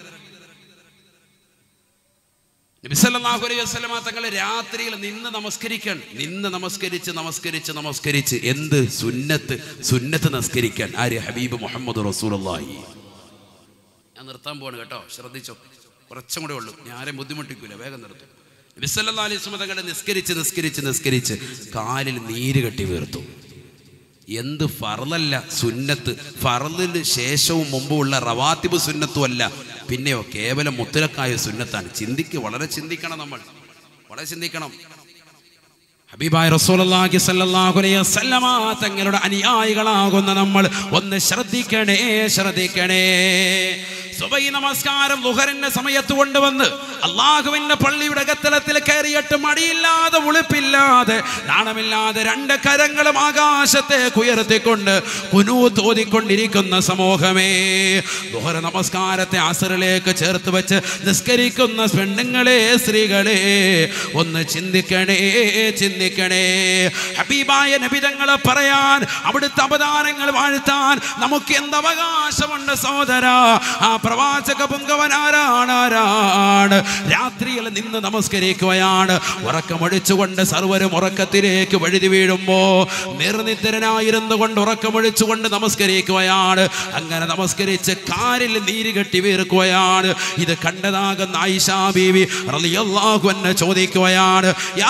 നബി സല്ലല്ലാഹു അലൈഹി വസല്ലമ തങ്ങളെ രാത്രിയിൽ നിന്ന് നമസ്കരിക്കാൻ നിന്ന് നമസ്കരിച്ച് നമസ്കരിച്ച് നമസ്കരിച്ച് എന്ത് സുന്നത്ത് സുന്നത്ത് നമസ്കരിക്കാൻ ആര് ഹബീബ് മുഹമ്മദ് റസൂലുള്ളാഹി ഞാൻ നിർത്താൻ പോവാണ് കേട്ടോ ശ്രദ്ധിച്ചോ കുറച്ചും കൂടെ ഉള്ളൂ ഞാൻ ആരെയും ബുദ്ധിമുട്ടിക്കൂല വേഗം നിർത്തും നബി സല്ലല്ലാഹു അലൈഹി വസല്ലമ തങ്ങളെ നിസ്കരിച്ച് നിസ്കരിച്ച് നിസ്കരിച്ച് കാലിൽ നീര് കെട്ടി വീർത്തു എന്ത് ഫറലല്ല സുന്നത്ത് ഫറലിന് ശേഷവും മുമ്പുള്ള റവാത്തിബ് സുന്നത്തും അല്ല പിന്നെയോ കേവലം മുത്തലക്കായ സുന്നത്താണ് ചിന്തിക്ക് വളരെ ചിന്തിക്കണം നമ്മൾ വളരെ ചിന്തിക്കണം ഹബീബായ റസൂലുള്ളാഹി സ്വല്ലല്ലാഹു അലൈഹി വസല്ലമ തങ്ങളുടെ അനുയായികളാകുന്ന നമ്മൾ ഒന്ന് ശ്രദ്ധിക്കണേ ശ്രദ്ധിക്കണേ സുബൈ നമസ്കാരം ലുഹറിന്റെ സമയത്ത് കൊണ്ടുവന്ന് അള്ളാഹുവിന്റെ പള്ളിയുടെ ഗത്തലത്തിൽ കയറിയിട്ട് മടിയില്ലാതെ ഉളുപ്പില്ലാതെ നാണമില്ലാതെ രണ്ട് കരങ്ങളും ആകാശത്തേക്ക് ഉയർത്തിക്കൊണ്ട് കുനു തോതിക്കൊണ്ടിരിക്കുന്ന സമൂഹമേ ലുഹർ നമസ്കാരത്തെ അസറിലേക്ക് ചേർത്ത് വെച്ച് നിസ്കരിക്കുന്ന പെണ്ണുങ്ങളെ സ്ത്രീകളെ ഒന്ന് ചിന്തിക്കണേ ചിന്തിക്കണേ ഹബീബായ നബിതങ്ങളെ പറയാൻ അവിടുത്തെ അവതാരങ്ങൾ വാഴ്ത്താൻ നമുക്ക് എന്ത് അവകാശമുണ്ട് സഹോദര ആ പ്രവാചക പുങ്കവൻ ആരാണ് ആരാണ് രാത്രിയിൽ നിന്ന് നമസ്കരിക്കുകയാണ് ഉറക്കമൊഴിച്ചുകൊണ്ട് സർവരും ഉറക്കത്തിലേക്ക് വഴുതി വീഴുമ്പോ നിർനിദ്രനായിരുന്നു കൊണ്ട് ഉറക്കമൊഴിച്ചുകൊണ്ട് നമസ്കരിക്കുകയാണ് അങ്ങനെ നമസ്കരിച്ച് കാലിൽ നീര് കെട്ടി വീർക്കുകയാണ് ഇത് കണ്ടതാകുന്ന ആയിഷാ ബീവി റളിയല്ലാഹു അൻഹ ചോദിക്കുകയാണ് യാ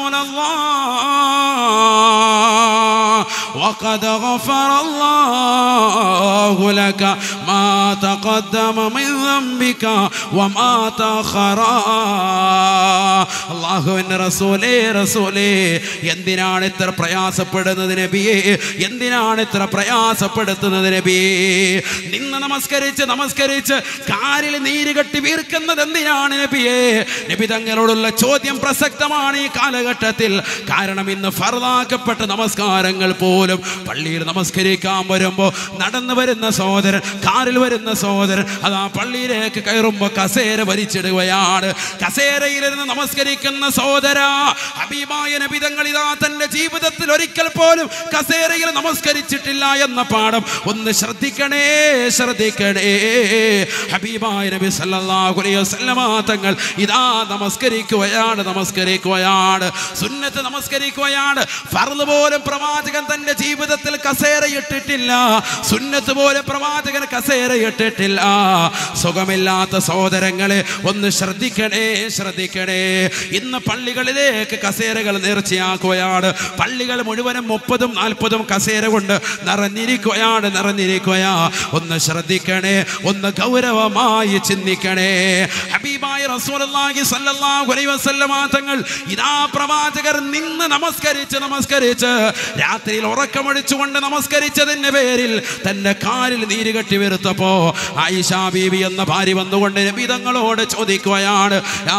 റസൂലല്ലാഹ് وقد غفر الله لك ما تقدم من ذنبك وما تأخر അള്ളാഹുവിൻ്റെ റസൂലേ റസൂലേ എന്തിനാണ് ഇത്ര പ്രയാസപ്പെടുന്നത് നബിയെ എന്തിനാണ് ഇത്ര പ്രയാസപ്പെടുത്തുന്നത് നബിയെ നിന്ന് നമസ്കരിച്ച് നമസ്കരിച്ച് കാലിൽ നീര് കെട്ടി വീർക്കുന്നത് എന്തിനാണ് നബിയെ നബി തങ്ങളോടുള്ള ചോദ്യം പ്രസക്തമാണ് ഈ കാലഘട്ടത്തിൽ കാരണം ഇന്ന് ഫർദാക്കപ്പെട്ട നമസ്കാരങ്ങൾ പോലും പള്ളിയിൽ നമസ്കരിക്കാൻ വരുമ്പോൾ നടന്നു വരുന്ന സഹോദരൻ കാറിൽ വരുന്ന സഹോദരൻ അതാ പള്ളിയിലേക്ക് കയറുമ്പോൾ കസേര വലിച്ചിടുകയാണ് കസേരയിലിരുന്ന് നമസ്കരിക്കുന്ന സഹോദര ഹബീബായ നബിതങ്ങൾ ഇതാ തന്റെ ജീവിതത്തിൽ ഒരിക്കൽ പോലും കസേരയിൽ നമസ്കരിച്ചിട്ടില്ല എന്ന പാഠം ഒന്ന് ശ്രദ്ധിക്കണേ ശ്രദ്ധിക്കണേ ഹബീബായ നബി സല്ലല്ലാഹു അലൈഹി വസല്ലമ തങ്ങൾ ഇതാ നമസ്കരിക്കുകയാണ് നമസ്കരിക്കുകയാണ് സുന്നത്ത് നമസ്കരിക്കുകയാണ് ഫർദ് പോലും പ്രവാചകൻ തന്റെ ജീവിതത്തിൽ കസേര ഇട്ടിട്ടില്ല സുന്നത്ത് പോലെ പ്രവാചകൻ കസേര ഇട്ടിട്ടില്ല സുഖമില്ലാത്ത സഹോദരങ്ങളെ ഒന്ന് ശ്രദ്ധിക്കണേ ശ്രദ്ധിക്കണേ ഇന്ന് പള്ളികളിലേക്ക് കസേരകൾ നേർച്ചയാക്കുകയാണ് പള്ളികൾ മുഴുവനും മുപ്പതും നാൽപ്പതും കസേര കൊണ്ട് നിറഞ്ഞിരിക്കുകയാണ് നിറഞ്ഞിരിക്കുകയാ ഒന്ന് ശ്രദ്ധിക്കണേ ഒന്ന് ഗൗരവമായി ചിന്തിക്കണേ ഹബീബായ റസൂലുള്ളാഹി സ്വല്ലല്ലാഹു അലൈഹി വസല്ലമ തങ്ങൾ ഇതാ പ്രവാചകർ നിന്ന് നമസ്കരിച്ച് നമസ്കരിച്ച് രാത്രിയിൽ ഉറക്കമൊഴിച്ചുകൊണ്ട് നമസ്കരിച്ചതിന്റെ പേരിൽ തന്റെ കാലിൽ നീര് കെട്ടി വീർത്തപ്പോ ആയിഷ ബീവി എന്ന ഭാര്യ വന്നുകൊണ്ട് നബി തങ്ങളോട് ചോദിക്കുകയാണ് യാ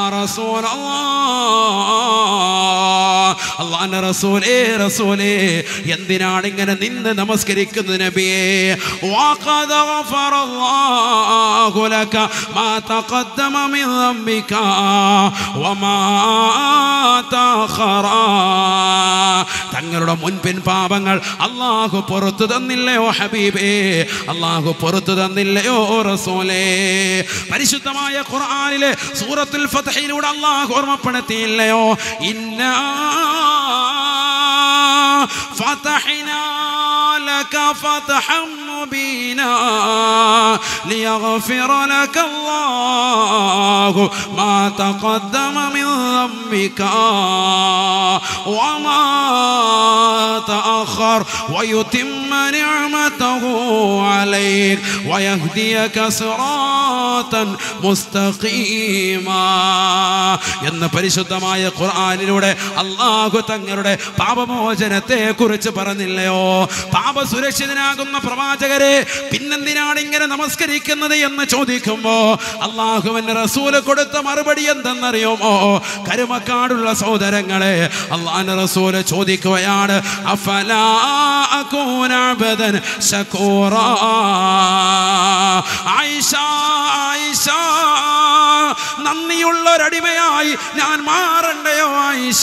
റസൂലല്ലാഹ് അള്ളാന്റെ റസൂലേ റസൂലേ എന്തിനാണ് ഇങ്ങനെ നിന്ന് നമസ്കരിക്കുന്നത് നബിയേ വഖദ ഗഫറല്ലാഹു الله لك ما تقدم من ذنبك وما تأخر തങ്ങളുടെ മുൻപിൻ പാപങ്ങൾ അള്ളാഹു പുറത്തു തന്നില്ലയോ ഹബീബേ അള്ളാഹു പുറത്തു തന്നില്ലയോ റസൂലേ പരിശുദ്ധമായ ഖുർആനിലെ സൂറത്തുൽ ഫതഹിലൂടെ അള്ളാഹു ഓർമ്മപ്പെടുത്തിയില്ലയോ ഇന്ന فتحنا لك فتحا مبينا ليغفر لك الله ما تقدم من ذنبك وما تأخر ويتم نعمته عليك ويهديك صراطا مستقيما എന്ന് പരിശുദ്ധമായ ഖുർആനിലൂടെ അള്ളാഹു തങ്ങളുടെ പാപമോചനത്തെ കുറിച്ച് പറഞ്ഞില്ലയോ പാപസുരക്ഷിതനാകുന്ന പ്രവാചകരെ പിന്നെന്തിനാണ് ഇങ്ങനെ നമസ്കരിക്കുന്നത് എന്ന് ചോദിക്കുമ്പോ അള്ളാഹുവിന്റെ റസൂല് കൊടുത്ത മറുപടി എന്തെന്നറിയുമോ കരുമക്കാടുള്ള സഹോദരങ്ങളെ അള്ളാഹ് റസൂല് ചോദിക്കുകയാണ് അഫലാ അകൂന അബദൻ ശകൂറാ ആയിഷ ആയിഷ നന്ദിയുള്ളൊരടിമയായി ഞാൻ മാറണ്ടയോ ആയിഷ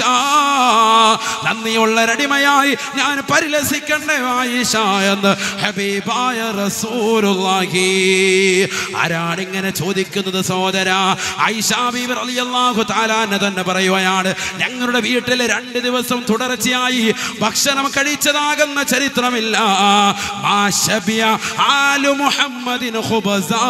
നന്ദിയുള്ളൊരടിമയായി ഞാൻ പരിലസിക്കണ്ടയോ ആയിഷ എന്ന് ഹബീബായ റസൂലുള്ളാഹി ആരാണ് ഇങ്ങനെ ചോദിക്കുന്നത് സഹോദര ആയിഷ ബീബി റളിയല്ലാഹു തആല തന്നെ പറയുകയാണ് ഞങ്ങളുടെ വീട്ടിൽ രണ്ട് ദിവസം തുടർച്ചയായി ഭക്ഷണം കഴിച്ചതാകുന്ന ചരിത്രമില്ല മാ ശബിയ ആലു മുഹമ്മദിൻ ഖുബസാ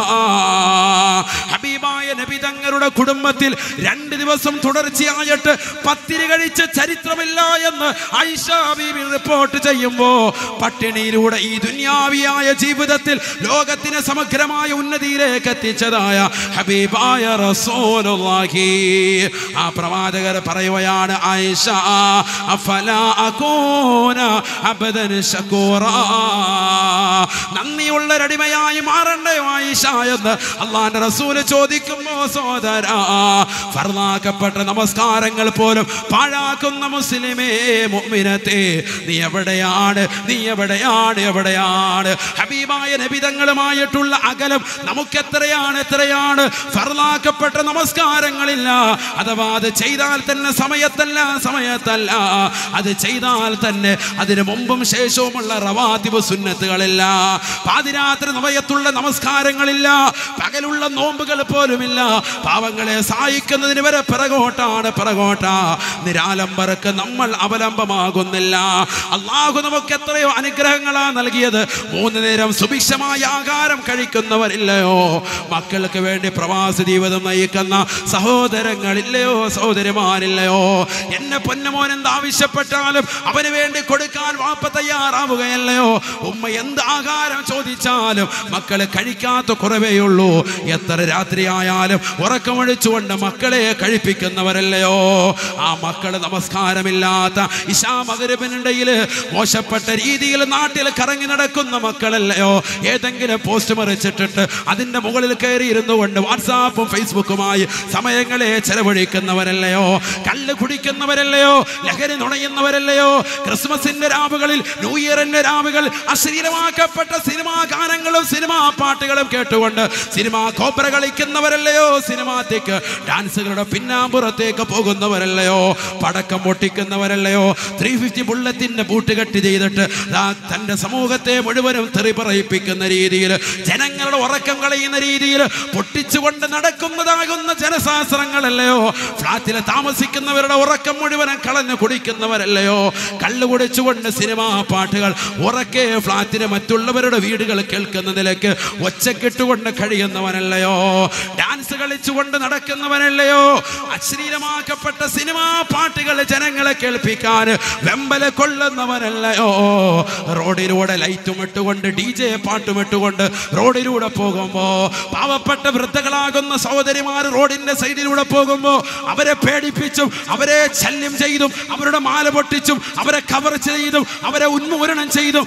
ഹബീബായ നബി തങ്ങളുടെ കുടുംബത്തിൽ രണ്ട് ദിവസം തുടർച്ചയായിട്ട് പത്തിരി കഴിച്ച ചരിത്രമില്ല എന്ന് ഐഷ ബീബി റിപ്പോർട്ട് ചെയ്യുമ്പോ പട്ടിണിയിലൂടെ ഈ ദുന്യാവിയായ ജീവിതത്തിൽ ലോകത്തിന് സമഗ്രമായ ഉന്നതിയിലേക്ക് എത്തിച്ചതായ ഹബീബായ റസൂലുള്ളാഹി ആ പ്രവാചകർ പറയുകയാണ് ആയിഷ അഫലാ അകൂന അബദൻ ശകൂറാ നന്ദിയുള്ളൊരടിമയായി മാറണ്ടേ ആയിഷ എന്ന് അള്ളാന്റെ റസൂല് ചോദിക്കുമ്പോ സോദര ഫർലാക്കപ്പെട്ട നമസ്കാരങ്ങൾ പോലും പാഴാക്കുന്ന മുസ്ലിമേ മുഅ്മിനത്തെ നീ എവിടെയാണ് നീ എവിടെയാണ് എവിടെയാണ് ഹബീബായ നബിതങ്ങളുമായിട്ടുള്ള അകലം നമുക്ക് എത്രയാണ് എത്രയാണ് ഫർലാക്കപ്പെട്ട നമസ്കാരങ്ങളില്ല അഥവാ അത് ചെയ്താൽ തന്നെ സമയത്തല്ല സമയത്തല്ല അത് ചെയ്താൽ തന്നെ അതിന് മുമ്പും ശേഷവുമുള്ള റവാദിബ് സുന്നത്തുകളില്ല പാതിരാത്രി സമയത്തുള്ള നമസ്കാരങ്ങളില്ല പകലുള്ള നോമ്പുകൾ പോലുമില്ല പാവങ്ങളെ സഹായിക്കുന്നതിന് വരെ പിറകോട്ടാണ് പിറകോട്ട നിരാലംബർക്ക് നമ്മൾ അവലംബമാകുന്നില്ല അള്ളാഹു നമുക്ക് എത്രയോ അനുഗ്രഹങ്ങളാ നൽകിയത് മൂന്ന് നേരം സുഭിക്ഷമായ ആഹാരം കഴിക്കുന്നവരില്ലയോ മക്കൾക്ക് വേണ്ടി പ്രവാസ ജീവിതം നയിക്കുന്ന സഹോദരങ്ങളില്ലയോ സഹോദരിമാരില്ലയോ എന്നെ പൊന്നമോൻ എന്ത് ആവശ്യപ്പെട്ടാലും അവന് വേണ്ടി കൊടുക്കാൻ വാപ്പ തയ്യാറാവുകയല്ലയോ ഉമ്മ എന്ത് ആഹാരം ചോദിച്ചാലും മക്കള് കഴിക്കാത്ത കുറവേയുള്ളൂ എത്ര രാത്രിയായാലും ഉറക്കമൊഴിച്ചുകൊണ്ട് മക്കളെ കഴിപ്പിക്കുന്നവരല്ലയോ ആ മക്കള് നമസ്കാരമില്ലാത്ത ഇശാ മകരബിനിടയിൽ മോശപ്പെട്ട രീതിയിൽ നാട്ടിൽ കറങ്ങി നടക്കുന്ന മക്കളല്ലയോ ഏതെങ്കിലും പോസ്റ്റ് മറിച്ചിട്ടിട്ട് അതിന്റെ മുകളിൽ കയറി ഇരുന്നു കൊണ്ട് വാട്സാപ്പും ഫേസ്ബുക്കുമായി സമയങ്ങളെ ചെലവഴിക്കുന്നവരല്ലയോ കല്ല് കുടിക്കുന്നവരല്ലയോ ലഹരി നുണയുന്നവരല്ലയോ ക്രിസ്മസിന്റെ രാവുകളിൽ ന്യൂ ഇയറിന്റെ രാവുകൾ അശ്ലീലമാക്കപ്പെട്ട സിനിമാ ഗാനങ്ങളും സിനിമാ പാട്ടുകളും കേട്ടുകൊണ്ട് സിനിമാ കോപ്പറ കളിക്കുന്നവരല്ലയോ സിനിമാത്തേക്ക് ഡാൻസുകളുടെ പിന്നാമ്പുറത്തേക്ക് പോകുന്നവരല്ലയോ പടക്കം പൊട്ടിക്കുന്നവരല്ലയോ ത്രീ ഫിഫ്റ്റി ബുള്ളത്തിന്റെ ബൂട്ടുകെട്ട് ചെയ്തിട്ട് ദാ തന്റെ സമൂഹത്തെ മുഴുവനും തെറി പറയിപ്പിക്കുന്ന രീതിയിൽ ജനങ്ങളുടെ ഉറക്കം കളയുന്ന രീതിയിൽ പൊട്ടിച്ചുകൊണ്ട് നടക്കുന്നതാകുന്ന ജനശാസ്ത്രങ്ങളല്ലയോ ഫ്ലാറ്റിൽ താമസിക്കുന്നവരുടെ ഉറക്കം മുഴുവനും കളഞ്ഞു കുടിക്കുന്നവരല്ലയോ കള്ളു കുടിച്ചുകൊണ്ട് സിനിമാ പാട്ടുകൾ ഉറക്കെ ഫ്ലാറ്റിന് മറ്റുള്ളവരുടെ വീടുകൾ കേൾക്കുന്ന നിലയ്ക്ക് ഒച്ചക്കിട്ടുകൊണ്ട് കഴിയുന്നവനല്ലയോ ഡാൻസ് കളിച്ചുകൊണ്ട് നടക്കുന്നവനല്ലയോ അശ്ലീലമാക്കപ്പെട്ട സിനിമാ പാട്ടുകൾ ജനങ്ങളെ കേൾപ്പിക്കാൻ വെമ്പല കൊള്ളുന്നവനല്ലയോ റോഡിലൂടെ ലൈറ്റും ഇട്ടുകൊണ്ട് ഡി ജെ പാട്ടും ഇട്ടുകൊണ്ട് റോഡിലൂടെ പോകുമ്പോ പാവപ്പെട്ട വൃദ്ധകളാകുന്ന സഹോദരിമാർ റോഡിന്റെ സൈഡിലൂടെ പോകുമ്പോ അവരെ പേടിപ്പിച്ചും അവരെ ശല്യം ചെയ്തും അവരുടെ മാല പൊട്ടിച്ചും അവരെ കവർ ചെയ്തും അവരെ ഉന്മൂലനം ചെയ്തും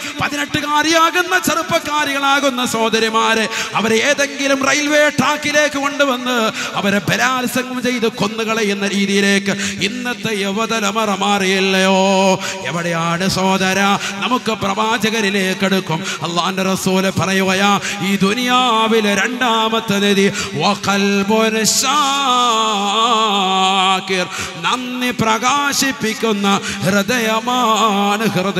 പതിനെട്ടുകാരിയാകുന്ന ചെറുപ്പക്കാരികളാകുന്ന സഹോദരിമാരെ അവരെ ഏതെങ്കിലും റെയിൽവേ ട്രാക്കിലേക്ക് കൊണ്ടുവന്ന് അവരെ ബലാത്സംഗം ചെയ്ത് കൊന്നുകളയുന്ന രീതിയിലേക്ക് ഇന്നത്തെ യുവതലമുറ മാറിയല്ലയോ എവിടെയാണ് സോദര നമുക്ക് പ്രവാചകരിലേക്ക് എടുക്കും അള്ളാന്റെ റസൂല് പറയുകയാ ഈ ദുനിയാവിലെ രണ്ടാമത്തെ നിധി വഖൽബുൻ ശാകിർ. നന്ദി പ്രകാശിപ്പിക്കുന്ന ഹൃദയമാണ്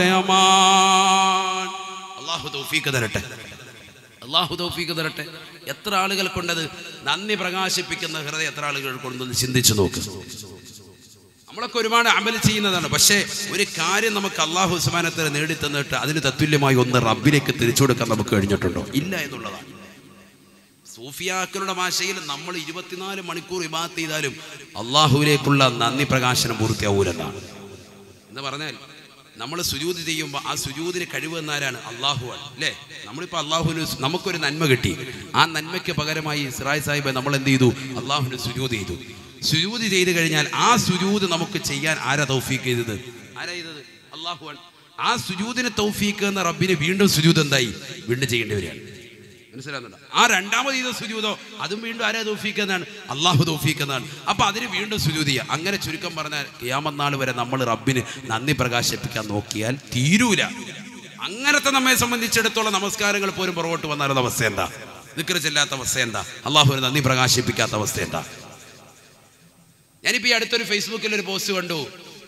ഹൃദയമാണ് അള്ളാഹു തൗഫീഖ് തരട്ടെ അള്ളാഹു തൗഫീഖ് തരട്ടെ എത്ര ആളുകൾ കൊണ്ടത് നന്ദി പ്രകാശിപ്പിക്കുന്ന ഹൃദയം എത്ര ആളുകൾ കൊണ്ടെന്ന് ചിന്തിച്ചു നോക്ക് നമ്മളൊക്കെ ഒരുപാട് അമൽ ചെയ്യുന്നതാണ് പക്ഷേ ഒരു കാര്യം നമുക്ക് അള്ളാഹു ഉസ്മാനത്തിന് നേടിത്തന്നിട്ട് അതിന് തത്തുല്യമായി ഒന്ന് റബ്ബിലേക്ക് തിരിച്ചു കൊടുക്കാൻ നമുക്ക് കഴിഞ്ഞിട്ടുണ്ടോ ഇല്ല എന്നുള്ളതാണ് സൂഫിയാക്കളുടെ ഭാഷയിൽ നമ്മൾ ഇരുപത്തിനാല് മണിക്കൂർ ഇബാത്ത് ചെയ്താലും അള്ളാഹുവിലേക്കുള്ള നന്ദി പ്രകാശനം പൂർത്തിയാവൂലെന്നാണ് എന്ന് പറഞ്ഞാൽ നമ്മൾ സുജൂത് ചെയ്യുമ്പോൾ ആ സുജൂതിന് കഴിവ് എന്നാരാണ് അള്ളാഹുവാണ് അല്ലേ നമ്മളിപ്പോൾ അള്ളാഹുവിന് സ് നമുക്കൊരു നന്മ കിട്ടി ആ നന്മയ്ക്ക് പകരമായി ഇസ്രായി സാഹിബ് നമ്മൾ എന്ത് ചെയ്തു അള്ളാഹുവിന് സുജൂത് ചെയ്തു സുജൂത് ചെയ്ത് കഴിഞ്ഞാൽ ആ സുജൂത് നമുക്ക് ചെയ്യാൻ ആരാ തൗഫീക്ക് ചെയ്തത് ആരാ ചെയ്തത് അള്ളാഹുവാണ് ആ സുജൂതിന് തൗഫീക്ക് എന്ന റബ്ബിന് വീണ്ടും സുജൂത് എന്തായി വീണ്ടും ചെയ്യേണ്ടി വരികയാണ് മനസ്സിലാകുന്നുണ്ടോ ആ രണ്ടാമത് ചെയ്ത സുജൂതോ അതും വീണ്ടും ആരാ തൗഫീക്ക് എന്നാണ് അള്ളാഹു തൗഫീക്ക് എന്നാണ് അപ്പൊ അതിന് വീണ്ടും സുജൂത് ചെയ്യുക അങ്ങനെ ചുരുക്കം പറഞ്ഞാൽ കിയാമന്നാൾ വരെ നമ്മൾ റബ്ബിന് നന്ദി പ്രകാശിപ്പിക്കാൻ നോക്കിയാൽ തീരൂല അങ്ങനത്തെ നമ്മെ സംബന്ധിച്ചിടത്തോളം നമസ്കാരങ്ങൾ പോലും പുറകോട്ട് വന്നാലുള്ള അവസ്ഥ എന്താ നിക്കറ് ചെല്ലാത്ത അവസ്ഥ എന്താ അള്ളാഹുവിന് നന്ദി പ്രകാശിപ്പിക്കാത്ത അവസ്ഥ എന്താ ഞാനിപ്പോ ഈ അടുത്തൊരു ഫേസ്ബുക്കിൽ ഒരു പോസ്റ്റ് കണ്ടു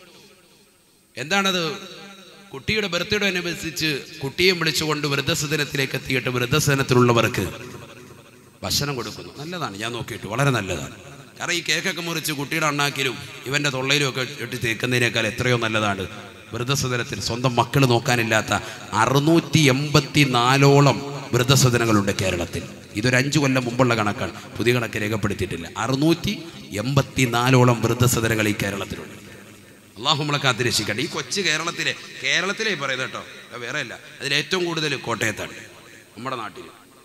എന്താണത് കുട്ടിയുടെ ബർത്ത്ഡേ അനുബന്ധിച്ച് കുട്ടിയെ വിളിച്ചുകൊണ്ട് വൃദ്ധസദനത്തിലേക്ക് എത്തിയിട്ട് വൃദ്ധസദനത്തിലുള്ളവർക്ക് ഭക്ഷണം കൊടുക്കുന്നു നല്ലതാണ് ഞാൻ നോക്കിയിട്ട് വളരെ നല്ലതാണ് കാരണം ഈ കേക്കൊക്കെ മുറിച്ച് കുട്ടിയുടെ അണ്ണാക്കിലും ഇവൻ്റെ തൊള്ളയിലും ഒക്കെ ഇട്ട് തേക്കുന്നതിനേക്കാൾ എത്രയോ നല്ലതാണ് വൃദ്ധസദനത്തിൽ സ്വന്തം മക്കൾ നോക്കാനില്ലാത്ത അറുന്നൂറ്റി എൺപത്തി നാലോളം വൃദ്ധസദനങ്ങളുണ്ട് കേരളത്തിൽ ഇതൊരു അഞ്ചു കൊല്ലം മുമ്പുള്ള കണക്കാണ് പുതിയ കണക്ക് രേഖപ്പെടുത്തിയിട്ടില്ല അറുന്നൂറ്റി എൺപത്തി നാലോളം വൃദ്ധസദനങ്ങൾ ഈ കേരളത്തിലുണ്ട് അള്ളാഹു നമ്മളെ കാത്തിരക്ഷിക്കട്ടെ ഈ കൊച്ചു കേരളത്തിലെ കേരളത്തിലേ പറയുന്നത് കേട്ടോ അത് വേറെ അല്ല അതിൽ ഏറ്റവും കൂടുതൽ കോട്ടയത്താണ് നമ്മുടെ നാട്ടിൽ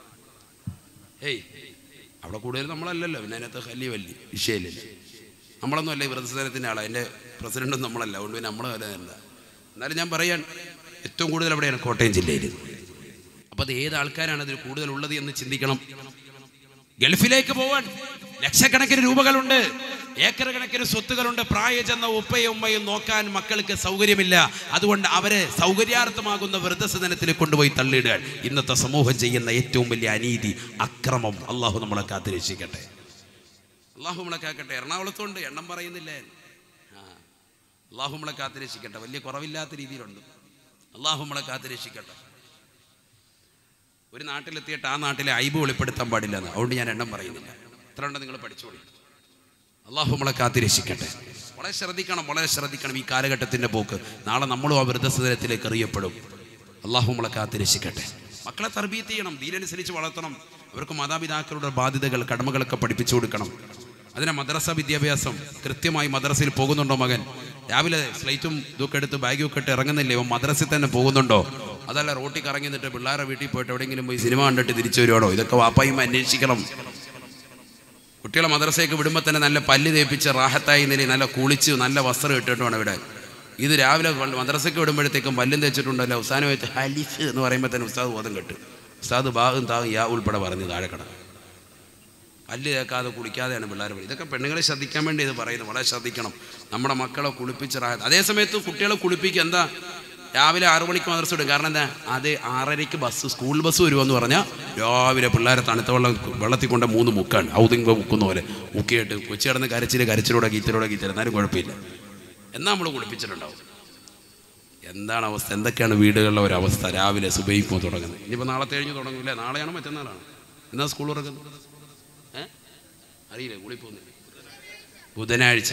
ഏയ് അവിടെ കൂടുതൽ നമ്മളല്ലല്ലോ പിന്നെ അതിനകത്ത് വലിയ വലിയ വിഷയമില്ലല്ലോ നമ്മളൊന്നും അല്ല ഈ വൃദ്ധസദനത്തിൻ്റെ ആളാണ് എൻ്റെ പ്രസിഡൻറ്റും നമ്മളല്ല അതുകൊണ്ട് പിന്നെ നമ്മൾ അല്ല എന്നാലും ഞാൻ പറയാൻ ഏറ്റവും കൂടുതൽ അവിടെയാണ് കോട്ടയം ജില്ലയിൽ അപ്പോൾ അത് ഏത് ആൾക്കാരാണ് അതിൽ കൂടുതൽ ഉള്ളത് എന്ന് ചിന്തിക്കണം ഗൾഫിലേക്ക് പോവാൻ ലക്ഷക്കണക്കിന് രൂപകളുണ്ട് ഏക്കർ കണക്കിന് സ്വത്തുകളുണ്ട് പ്രായ ചെന്ന ഉപ്പയും ഉമ്മയും നോക്കാൻ മക്കൾക്ക് സൗകര്യമില്ല അതുകൊണ്ട് അവരെ സൗകര്യാർത്ഥമാകുന്ന വൃദ്ധസദനത്തിൽ കൊണ്ടുപോയി തള്ളിയിടുക ഇന്നത്തെ സമൂഹം ചെയ്യുന്ന ഏറ്റവും വലിയ അനീതി അക്രമം അള്ളാഹു നമ്മളെ കാത്തിരക്ഷിക്കട്ടെ അള്ളാഹു നമ്മളെ കാക്കട്ടെ എറണാകുളത്തുണ്ട് എണ്ണം പറയുന്നില്ലേ ആ അള്ളാഹു നമ്മളെ കാത്തിരക്ഷിക്കട്ടെ വലിയ കുറവില്ലാത്ത രീതിയിലുണ്ട് അള്ളാഹു നമ്മളെ കാത്തിരക്ഷിക്കട്ടെ ഒരു നാട്ടിലെത്തിയിട്ട് ആ നാട്ടിലെ ഐബ് വെളിപ്പെടുത്താൻ പാടില്ല എന്ന് അതുകൊണ്ട് ഞാൻ എണ്ണം പറയുന്നില്ല എത്ര ഉണ്ട് നിങ്ങൾ പഠിച്ചോളി അള്ളാഹു നമ്മളെ കാത്തിരക്ഷിക്കട്ടെ വളരെ ശ്രദ്ധിക്കണം വളരെ ശ്രദ്ധിക്കണം ഈ കാലഘട്ടത്തിൻ്റെ പോക്ക് നാളെ നമ്മളും ആ വൃദ്ധസദനത്തിലേക്ക് എറിയപ്പെടും അള്ളാഹു നമ്മളെ കാത്തിരക്ഷിക്കട്ടെ മക്കളെ തർബീത്ത് ചെയ്യണം ദീനനുസരിച്ച് വളർത്തണം അവർക്ക് മാതാപിതാക്കളുടെ ബാധ്യതകൾ കടമകളൊക്കെ പഠിപ്പിച്ചു കൊടുക്കണം അതിനെ മദ്രസ വിദ്യാഭ്യാസം കൃത്യമായി മദ്രസയിൽ പോകുന്നുണ്ടോ മകൻ രാവിലെ സ്ലൈറ്റും ഇതൊക്കെ എടുത്ത് ബാഗും ഒക്കെ ഇട്ട് ഇറങ്ങുന്നില്ലേ ഇവൻ മദ്രസയിൽ തന്നെ പോകുന്നുണ്ടോ അതല്ല റോട്ടിൽ കറങ്ങി നിന്നിട്ട് പിള്ളേരെ വീട്ടിൽ പോയിട്ട് എവിടെയെങ്കിലും പോയി സിനിമ കണ്ടിട്ട് തിരിച്ചു വരുവാണോ ഇതൊക്കെ വാപ്പായും അന്വേഷിക്കണം കുട്ടികളെ മദ്രസയ്ക്ക് വിടുമ്പോൾ തന്നെ നല്ല പല്ല് തേപ്പിച്ച് റാഹത്തായി നിലയിൽ നല്ല കുളിച്ച് നല്ല വസ്ത്രം ഇട്ടിട്ട് വേണം ഇവിടെ ഇത് രാവിലെ വ- മദ്രസയ്ക്ക് വിടുമ്പോഴത്തേക്കും പല്ലും തേച്ചിട്ടുണ്ടല്ലോ അവസാനമായിട്ട് ഹലിഫ് എന്ന് പറയുമ്പോൾ തന്നെ ഉസ്താദ് ബോധം കെട്ട് ഉസ്താദ് ബാഗും താകും യാ ഉൾപ്പെടെ പറഞ്ഞ് താഴെ കിടക്കും പല്ല് തേക്കാതെ കുളിക്കാതെയാണ് പിള്ളേർ പഠിക്കുന്നത് ഇതൊക്കെ പെണ്ണുങ്ങളെ ശ്രദ്ധിക്കാൻ വേണ്ടി ഇത് പറയുന്നത് വളരെ ശ്രദ്ധിക്കണം നമ്മുടെ മക്കളെ കുളിപ്പിച്ച് റാഹ അതേ സമയത്ത് കുട്ടികളെ കുളിപ്പിക്കുക എന്താ രാവിലെ ആറു മണിക്ക് മദ്രസ വിടും കാരണം എന്താ അത് ആറരയ്ക്ക് ബസ് സ്കൂൾ ബസ് വരുമെന്ന് പറഞ്ഞാൽ രാവിലെ പിള്ളേരെ തണുത്ത വെള്ളം വെള്ളത്തിൽ കൊണ്ട് മൂന്ന് മുക്കാണ് ഔതിങ്ക മുക്കുന്ന പോലെ മുക്കിയിട്ട് കൊച്ചി കിടന്ന് കരച്ചിൽ കരച്ചിലൂടെ ഗീത്തിലൂടെ ഗീത്തില എന്നാലും കുഴപ്പമില്ല എന്നാ നമ്മൾ കുളിപ്പിച്ചിട്ടുണ്ടാവും എന്താണ് അവസ്ഥ എന്തൊക്കെയാണ് വീടുകളിലെ ഒരു അവസ്ഥ രാവിലെ സുബൈക്കുമ്പോൾ തുടങ്ങുന്നത് ഇനിയിപ്പോൾ നാളത്തെ കഴിഞ്ഞ് തുടങ്ങില്ല നാളെയാണോ മറ്റന്നാളാണ് എന്നാ സ്കൂൾ തുറക്കുന്നത് ഏ അറിയില്ല കൂടി പോകുന്നില്ല ബുധനാഴ്ച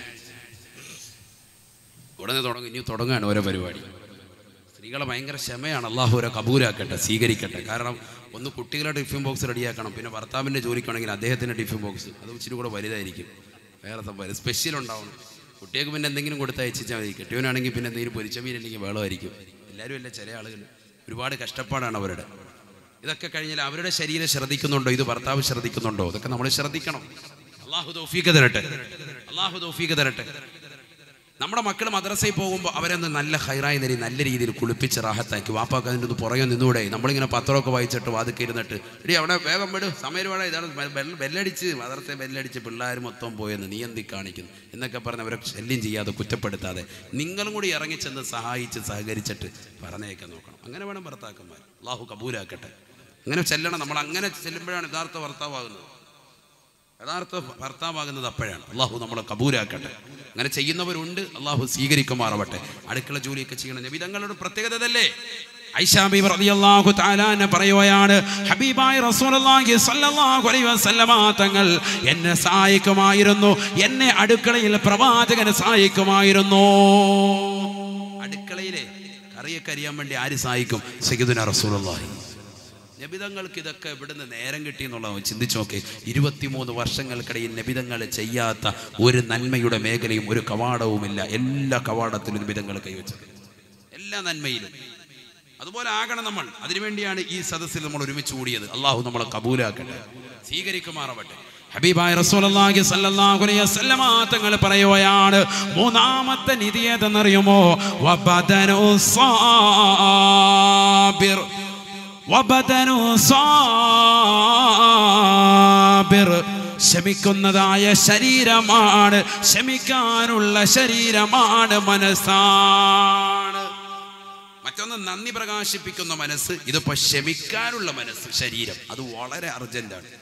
ഉടനെ തുടങ്ങും ഇനി തുടങ്ങുകയാണ് ഓരോ പരിപാടി സ്ത്രീകളെ ഭയങ്കര ക്ഷമയാണ് അള്ളാഹു ഓരോ കബൂലാക്കട്ടെ സ്വീകരിക്കട്ടെ കാരണം ഒന്ന് കുട്ടികളുടെ ടിഫിൻ ബോക്സ് റെഡിയാക്കണം പിന്നെ ഭർത്താവിൻ്റെ ജോലിക്കാണെങ്കിൽ അദ്ദേഹത്തിൻ്റെ ടിഫിൻ ബോക്സ് അത് ഇച്ചിരി കൂടെ വലുതായിരിക്കും വേറെ സംഭവം സ്പെഷ്യൽ ഉണ്ടാവണം കുട്ടികൾക്ക് പിന്നെ എന്തെങ്കിലും കൊടുത്ത് അയച്ചാൽ മതി കെട്ടിയവനാണെങ്കിൽ പിന്നെ എന്തെങ്കിലും പൊരിച്ച മീനല്ലെങ്കിൽ വേളമായിരിക്കും എല്ലാവരും അല്ല ചില ആളുകൾ ഒരുപാട് കഷ്ടപ്പാടാണ് അവരുടെ ഇതൊക്കെ കഴിഞ്ഞാൽ അവരുടെ ശരീരം ശ്രദ്ധിക്കുന്നുണ്ടോ ഇത് ഭർത്താവ് ശ്രദ്ധിക്കുന്നുണ്ടോ ഇതൊക്കെ നമ്മൾ ശ്രദ്ധിക്കണം അള്ളാഹു തൗഫീഖ് തരട്ടെ അള്ളാഹു തൗഫീഖ് തരട്ടെ നമ്മുടെ മക്കൾ മദ്രസയിൽ പോകുമ്പോൾ അവരൊന്ന് നല്ല ഹൈറായി തരി നല്ല രീതിയിൽ കുളിപ്പിച്ച് റാഹത്താക്കി വാപ്പാക്ക് അതിൻ്റെ ഒന്ന് പുറകെ നിന്നൂടെ നമ്മളിങ്ങനെ പത്രമൊക്കെ വായിച്ചിട്ട് വാതിക്കെ ഇരുന്നിട്ട് ഇടി അവിടെ വേഗം വിട് സമയം വേണം ഇതാണ് ബെ- ബെൽ- ബെല്ലടിച്ച് മദ്രസയെ ബെല്ലടിച്ച് പിള്ളേർ മൊത്തം പോയെന്ന് നീ എന്തി കാണിക്കുന്നു എന്നൊക്കെ പറഞ്ഞ് അവരെ ശല്യം ചെയ്യാതെ കുറ്റപ്പെടുത്താതെ നിങ്ങളും കൂടി ഇറങ്ങിച്ചെന്ന് സഹായിച്ച് സഹകരിച്ചിട്ട് പറഞ്ഞേക്കാൻ നോക്കണം അങ്ങനെ വേണം ഭർത്താക്കന്മാർ അള്ളാഹു കബൂലാക്കട്ടെ അങ്ങനെ ചെല്ലണം നമ്മൾ അങ്ങനെ ചെല്ലുമ്പോഴാണ് യഥാർത്ഥ ഭർത്താവാകുന്നത് യഥാർത്ഥ ഭർത്താവാകുന്നത് അപ്പോഴാണ് അള്ളാഹു നമ്മളെ കബൂലാക്കട്ടെ അങ്ങനെ ചെയ്യുന്നവരുണ്ട് അള്ളാഹു സ്വീകരിക്കുമാറാവട്ടെ അടുക്കള ജോലിയൊക്കെ ചെയ്യണം നബി തങ്ങളുടെ പ്രത്യേകത അതല്ലേ ഐഷാബി റളിയല്ലാഹു തആല എന്നെ പറയുകയാണ് ഹബീബായ റസൂലുള്ളാഹി സ്വല്ലല്ലാഹു അലൈഹി വസല്ലമ തങ്ങൾ എന്നെ സഹായിക്കുമായിരുന്നു എന്നെ അടുക്കളയിൽ പ്രവാചകനെ സഹായിക്കുമായിരുന്നു അടുക്കളയിലെ കറിയൊക്കെ അറിയാൻ വേണ്ടി ആര് സഹായിക്കും സയ്യിദുന റസൂലുള്ളാഹി നബിതങ്ങൾക്ക് ഇതൊക്കെ ഇവിടുന്ന് നേരം കിട്ടി എന്നുള്ളത് ചിന്തിച്ചു നോക്കെ ഇരുപത്തിമൂന്ന് വർഷങ്ങൾക്കിടയിൽ നബിതങ്ങൾ ചെയ്യാത്ത ഒരു നന്മയുടെ മേഖലയും ഒരു കവാടവുമില്ല എല്ലാ കവാടത്തിലും നബിതങ്ങൾ കൈവച്ചത് എല്ലാ നന്മയിലും അതുപോലെ ആകണം നമ്മൾ അതിനുവേണ്ടിയാണ് ഈ സദസ്സിൽ നമ്മൾ ഒരുമിച്ച് കൂടിയത് അള്ളാഹു നമ്മളെ കബൂലാക്കട്ടെ സ്വീകരിക്കുമാറാവട്ടെ ഹബീബായ റസൂലുള്ളാഹി സ്വല്ലല്ലാഹു അലൈഹി വസല്ലമ തങ്ങൾ പറയുകയാണ് മൂന്നാമത്തെ നിധി ഏതെന്നറിയുമോ വബദനു സാബിർ വബദനു സാബിർ ശമിക്കുന്നതായ ശരീരമാണ് ശമിക്കാനുള്ള ശരീരമാണ് മനസ്സാണ് മറ്റൊന്ന് നന്ദി പ്രകാശിപ്പിക്കുന്ന മനസ്സ് ഇതിപ്പോ ശമിക്കാനുള്ള മനസ്സ് ശരീരം അത് വളരെ അർജന്റാണ്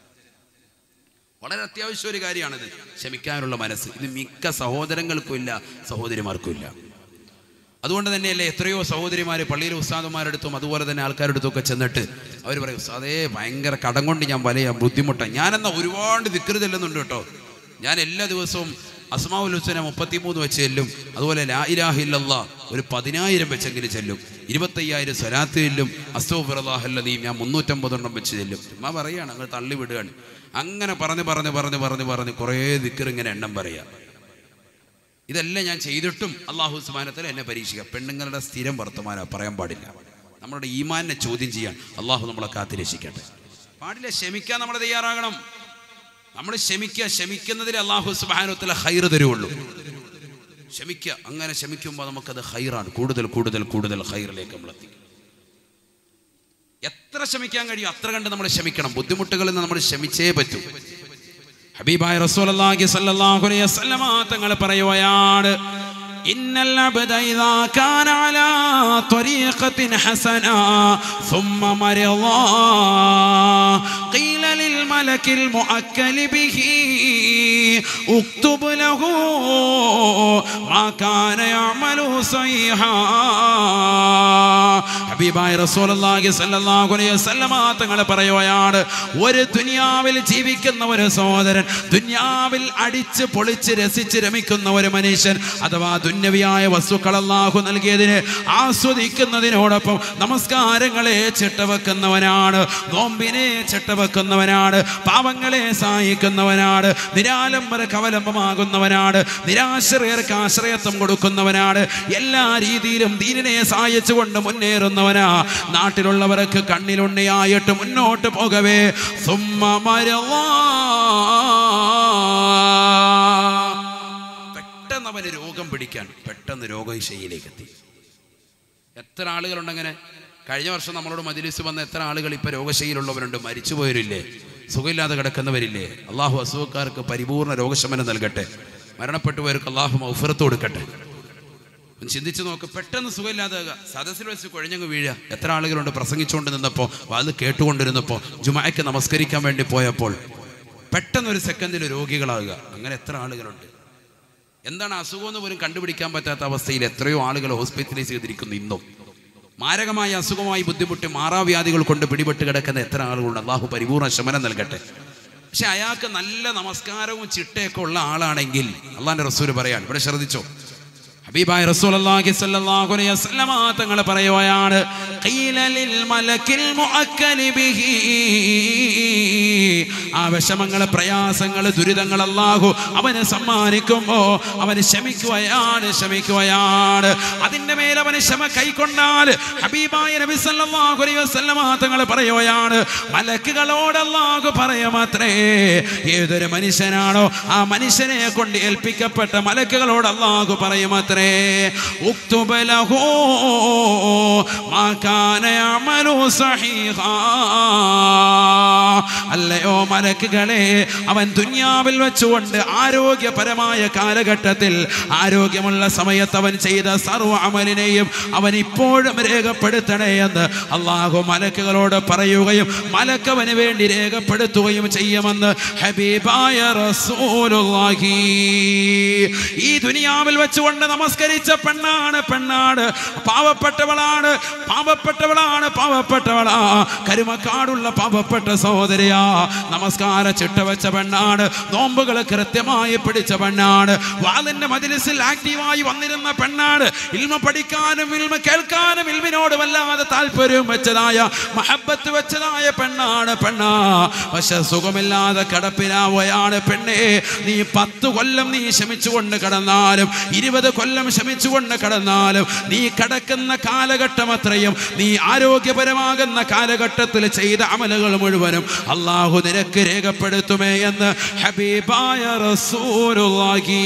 വളരെ അത്യാവശ്യ ഒരു കാര്യമാണിത് ക്ഷമിക്കാനുള്ള മനസ്സ് ഇത് മിക്ക സഹോദരങ്ങൾക്കും ഇല്ല സഹോദരിമാർക്കും ഇല്ല അതുകൊണ്ട് തന്നെയല്ലേ എത്രയോ സഹോദരിമാർ പള്ളിയിലെ ഉസ്താദുമാരടുത്തും അതുപോലെ തന്നെ ആൾക്കാരുടെ അടുത്തും ഒക്കെ ചെന്നിട്ട് അവർ പറയും ഉസ്താദേ ഭയങ്കര കടം കൊണ്ട് ഞാൻ വലിയ ബുദ്ധിമുട്ടാണ് ഞാനെന്നാ ഒരുപാട് വിക്രി ചെല്ലുന്നുണ്ട് കേട്ടോ ഞാൻ എല്ലാ ദിവസവും അസ്മാവുൽ ഹുസന മുപ്പത്തിമൂന്ന് വെച്ച് ചെല്ലും അതുപോലെ ലാ ഇലാഹ ഇല്ലല്ലാ ഒരു പതിനായിരം വെച്ചെങ്കിലും ചെല്ലും ഇരുപത്തയ്യായിരം സ്വലാത്ത് ചെല്ലും അസ്തോഫിറലാഹല്ലതീം ഞാൻ മുന്നൂറ്റമ്പതെണ്ണം വെച്ച് ചെല്ലും ചുമ്മാ പറയാണ് അങ്ങ് തള്ളി വിടുകയാണ് അങ്ങനെ പറഞ്ഞ് പറഞ്ഞ് പറഞ്ഞ് പറഞ്ഞ് പറഞ്ഞ് കുറേ ദിക്കർ ഇങ്ങനെ എണ്ണം പറയാം ഇതെല്ലാം ഞാൻ ചെയ്തിട്ടും അള്ളാഹു സുബാനത്തിൽ എന്നെ പരീക്ഷിക്കുക പെണ്ണുങ്ങളുടെ സ്ഥിരം വർത്തമാനം പറയാൻ പാടില്ല നമ്മുടെ ഈമാനെ ചോദ്യം ചെയ്യാൻ അള്ളാഹു നമ്മളെ കാത്തിരക്ഷിക്കട്ടെ പാടില്ല ക്ഷമിക്കാൻ നമ്മൾ തയ്യാറാകണം നമ്മൾ ക്ഷമിക്കുക ക്ഷമിക്കുന്നതിൽ അള്ളാഹു സുബാനത്തിലെ ഹൈറ് തരുവുള്ളൂ ക്ഷമിക്കുക അങ്ങനെ ക്ഷമിക്കുമ്പോൾ നമുക്കത് ഹൈറാണ് കൂടുതൽ കൂടുതൽ കൂടുതൽ ഹൈറിലേക്ക് നമ്മൾ എത്തിക്കും എത്ര ക്ഷമിക്കാൻ കഴിയും അത്ര കണ്ട് നമ്മൾ ക്ഷമിക്കണം ബുദ്ധിമുട്ടുകളിൽ നിന്ന് നമ്മൾ ക്ഷമിച്ചേ പറ്റൂ ഹബീബായ റസൂലുള്ളാഹി സ്വല്ലല്ലാഹു അലൈഹി വസല്ലമ തങ്ങൾ പറയുകയാണ് ഇന്നൽ അബ്ദ ഇദാ കാന അലാ ത്വരീഖത്തിൻ ഹസന ثم مرض قيل للملك المؤكل به اكتب له ما كان يعمل صيحا ഹബീബായ റസൂലുള്ളാഹി സ്വല്ലല്ലാഹു അലൈഹി വസല്ലമ തങ്ങൾ പറയുകയാണ് ഒരു ദുനിയാവിൽ ജീവിക്കുന്ന ഒരു സഹോദരൻ ദുനിയാവിൽ അടിച്ച് പൊളിച്ച് രസിച്ച് രമിക്കുന്ന ഒരു മനുഷ്യൻ അഥവാ ദുന്യവിയായ വസ്തുക്കൾ അല്ലാഹു നൽകിയതിനെ ആസ്വദിക്കുന്നതിനോടൊപ്പം നമസ്കാരങ്ങളെ ചിട്ടവെക്കുന്നവനാണ് നോമ്പിനെ ചിട്ടവെക്കുന്നവനാണ് പാവങ്ങളെ സഹായിക്കുന്നവനാണ് നിരാലംബരക്ക് അവലംബമാകുന്നവനാണ് നിരാശ്രയർക്ക് ആശ്രയത്വം കൊടുക്കുന്നവനാണ് എല്ലാ രീതിയിലും ദീനിനെ സഹായിച്ചുകൊണ്ട് മുന്നേറുന്നവനാ നാട്ടിലുള്ളവർക്ക് കണ്ണിലുണ്ണിയായിട്ട് മുന്നോട്ട് പോകവേ സുമ്മ മരവാ. പെട്ടെന്ന് അവന് രോഗം പിടിക്കാൻ പെട്ടെന്ന് രോഗശൈലിയിലേക്ക് എത്തി എത്ര ആളുകളുണ്ടങ്ങനെ കഴിഞ്ഞ വർഷം നമ്മളോട് മജിലിസ് വന്ന എത്ര ആളുകൾ ഇപ്പൊ രോഗശൈലിയുള്ളവരുണ്ട് മരിച്ചുപോയവരില്ലേ സുഖമില്ലാതെ കിടക്കുന്നവരില്ലേ അള്ളാഹു അസുഖക്കാർക്ക് പരിപൂർണ രോഗശമനം നൽകട്ടെ മരണപ്പെട്ടുപോയവർക്ക് അള്ളാഹു മൗഫറത്ത് കൊടുക്കട്ടെ ഒന്ന് ചിന്തിച്ചു നോക്ക് പെട്ടെന്ന് സുഖമില്ലാതെ സദസ്സിൽ വെച്ച് കുഴഞ്ഞങ്ങ് വീഴുക എത്ര ആളുകളുണ്ട് പ്രസംഗിച്ചുകൊണ്ട് നിന്നപ്പോൾ അത് കേട്ടുകൊണ്ടിരുന്നപ്പോൾ ജുമായ്ക്ക് നമസ്കരിക്കാൻ വേണ്ടി പോയപ്പോൾ പെട്ടെന്ന് ഒരു സെക്കൻഡിൽ രോഗികളാകുക അങ്ങനെ എത്ര ആളുകളുണ്ട് എന്താണ് അസുഖം എന്ന് പോലും കണ്ടുപിടിക്കാൻ പറ്റാത്ത അവസ്ഥയിൽ എത്രയോ ആളുകൾ ഹോസ്പിറ്റലൈസ് ചെയ്തിരിക്കുന്നു ഇന്നും മാരകമായ അസുഖമായി ബുദ്ധിമുട്ടി മാറാവ്യാധികൾ കൊണ്ട് പിടിപെട്ട് കിടക്കുന്ന എത്ര ആളുകളുണ്ട് അള്ളാഹു പരിപൂർണ്ണ ശമനം നൽകട്ടെ പക്ഷെ അയാൾക്ക് നല്ല നമസ്കാരവും ചിട്ടയൊക്കെ ഉള്ള ആളാണെങ്കിൽ അള്ളാന്റെ റസൂല് പറയാൻ ഇവിടെ ശ്രദ്ധിച്ചോ ഹബീബായ റസൂലുള്ളാഹി സ്വല്ലല്ലാഹു അലൈഹി വസല്ലമ തങ്ങൾ പറയുകയാണ് ഖീല ലിൽ മലക്കിൽ മുഅക്കലി ബിഹി ആ വിഷമങ്ങൾ പ്രയാസങ്ങൾ ദുരിതങ്ങൾ അല്ലാഹു അവന് സമ്മാനിക്കുമ്പോ അവന് ക്ഷമിക്കുകയാണ് ക്ഷമിക്കുകയാണ് അതിന്റെ മേൽ അവന് ക്ഷമ കൈക്കൊണ്ടാൽ ഹബീബായ നബി സല്ലല്ലാഹു അലൈഹി വസല്ലമ തങ്ങൾ പറയുകയാണ് മലക്കുകളോട് അല്ലാഹു പറയുമത്രേ ഏതൊരു മനുഷ്യനാണോ ആ മനുഷ്യനെ കൊണ്ട് ഏൽപ്പിക്കപ്പെട്ട മലക്കുകളോട് അല്ലാഹു പറയുമത്രേ ഉക്തുബ ലഹു മാ കാന യഅമലു സഹീഹാ അല്ലയോ മലക്കുകളെ അവൻ ദുനിയാവിൽ വെച്ചുകൊണ്ട് ആരോഗ്യപരമായ കാലഘട്ടത്തിൽ ആരോഗ്യമുള്ള സമയത്ത് അവൻ ചെയ്ത സർവ്വ അമലിനെയും അവൻ ഇപ്പോഴും രേഖപ്പെടുത്തണേ എന്ന് അള്ളാഹു മലക്കുകളോട് പറയുകയും മലക്കവന് വേണ്ടി രേഖപ്പെടുത്തുകയും ചെയ്യുമെന്ന് ഹബീബായ റസൂലുള്ളാഹി ഈ ദുനിയാവിൽ വെച്ചുകൊണ്ട് നമസ്കരിച്ച പെണ്ണാണ് പെണ്ണാണ് പാവപ്പെട്ടവളാണ് പാവപ്പെട്ടവളാണ് പാവപ്പെട്ടവളാ കരുമക്കാടുള്ള പാവപ്പെട്ട സഹോദരിയാ നമസ്കാര ചിട്ട വെച്ച പെണ്ണാണ് നോമ്പുകൾ കൃത്യമായി പിടിച്ച പെണ്ണാണ് വാലിന്റെ മജിലിസിൽ ആക്റ്റീവായി വന്നിരുന്ന പെണ്ണാണ് ഇൽമ പഠിക്കാനും ഇൽമ കേൾക്കാനും ഇൽമിനോട് വല്ലാതെ താല്പര്യം വെച്ചതായ മഹബത്ത് വെച്ചതായ പെണ്ണാണ് പെണ്ണാ പക്ഷെ സുഖമില്ലാതെ കിടപ്പിലാവുകയാണ് പെണ്ണേ നീ പത്ത് കൊല്ലം നീ ക്ഷമിച്ചുകൊണ്ട് കടന്നാലും ഇരുപത് കൊല്ലം ക്ഷമിച്ചുകൊണ്ട് കടന്നാലും നീ കടക്കുന്ന കാലഘട്ടം അത്രയും നീ ആരോഗ്യപരമാകുന്ന കാലഘട്ടത്തിൽ ചെയ്ത അമലുകൾ മുഴുവനും അള്ളാഹു നിനക്ക് രേഖപ്പെടുത്തുമേ എന്ന് ഹബീബായ റസൂലുള്ളാഹി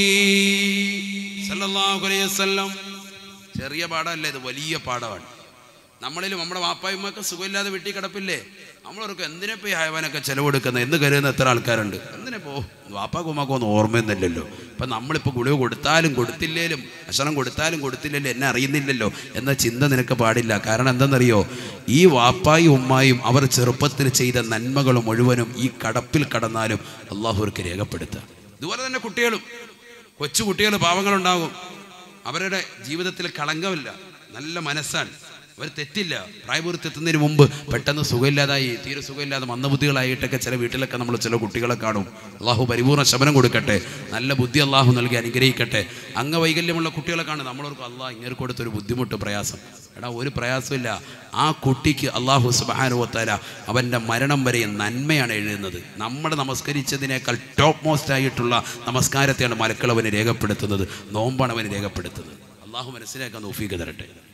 സല്ലല്ലാഹു അലൈഹി വസല്ലം ചെറിയ പാഠമല്ല ഇത് വലിയ പാഠമാണ് നമ്മളിലും നമ്മുടെ വാപ്പായ്മൊക്കെ സുഖമില്ലാതെ വീട്ടിൽ കിടപ്പില്ലേ നമ്മളവർക്ക് എന്തിനെപ്പോ ഈ ഹയവാനൊക്കെ ചെലവെടുക്കുന്നത് എന്ന് കരുതുന്ന എത്ര ആൾക്കാരുണ്ട് എന്തിനെപ്പോ വാപ്പാക്കും ഉമ്മാക്കും ഒന്നും ഓർമ്മയൊന്നുമില്ലല്ലോ ഇപ്പം നമ്മളിപ്പോൾ ഗുളിക കൊടുത്താലും കൊടുത്തില്ലേലും ഭക്ഷണം കൊടുത്താലും കൊടുത്തില്ലേലും എന്നെ അറിയുന്നില്ലല്ലോ എന്ന ചിന്ത നിനക്ക് പാടില്ല കാരണം എന്തെന്നറിയോ ഈ വാപ്പായും ഉമ്മായും അവർ ചെറുപ്പത്തിൽ ചെയ്ത നന്മകൾ മുഴുവനും ഈ കടപ്പിൽ കടന്നാലും അള്ളാഹുർക്ക് രേഖപ്പെടുത്തുക ഇതുപോലെ തന്നെ കുട്ടികളും കൊച്ചു കുട്ടികൾ പാവങ്ങളുണ്ടാകും അവരുടെ ജീവിതത്തിൽ കളങ്കമില്ല നല്ല മനസ്സാണ് അവർ തെറ്റില്ല പ്രായപൂർത്തിയെത്തുന്നതിന് മുമ്പ് പെട്ടെന്ന് സുഖമില്ലാതായി തീരെ സുഖമില്ലാതെ മന്ദബുദ്ധികളായിട്ടൊക്കെ ചില വീട്ടിലൊക്കെ നമ്മൾ ചില കുട്ടികളെ കാണും അള്ളാഹു പരിപൂർണ്ണ ശമനം കൊടുക്കട്ടെ നല്ല ബുദ്ധി അള്ളാഹു നൽകി അനുഗ്രഹിക്കട്ടെ അംഗവൈകല്യമുള്ള കുട്ടികളെ കാണും നമ്മളവർക്ക് അള്ളാഹ് ഇങ്ങനെ കൊടുത്തൊരു ബുദ്ധിമുട്ട് പ്രയാസം എടാ ഒരു പ്രയാസമില്ല ആ കുട്ടിക്ക് അള്ളാഹു സുബാനുവത്തല അവൻ്റെ മരണം വരെ നന്മയാണ് എഴുതുന്നത് നമ്മൾ നമസ്കരിച്ചതിനേക്കാൾ ടോപ്പ് മോസ്റ്റ് ആയിട്ടുള്ള നമസ്കാരത്തെയാണ് മലക്കൾ അവന് രേഖപ്പെടുത്തുന്നത് നോമ്പാണ് അവന് രേഖപ്പെടുത്തുന്നത് അള്ളാഹു മനസ്സിലാക്കാൻ നോഫീക്ക് തരട്ടെ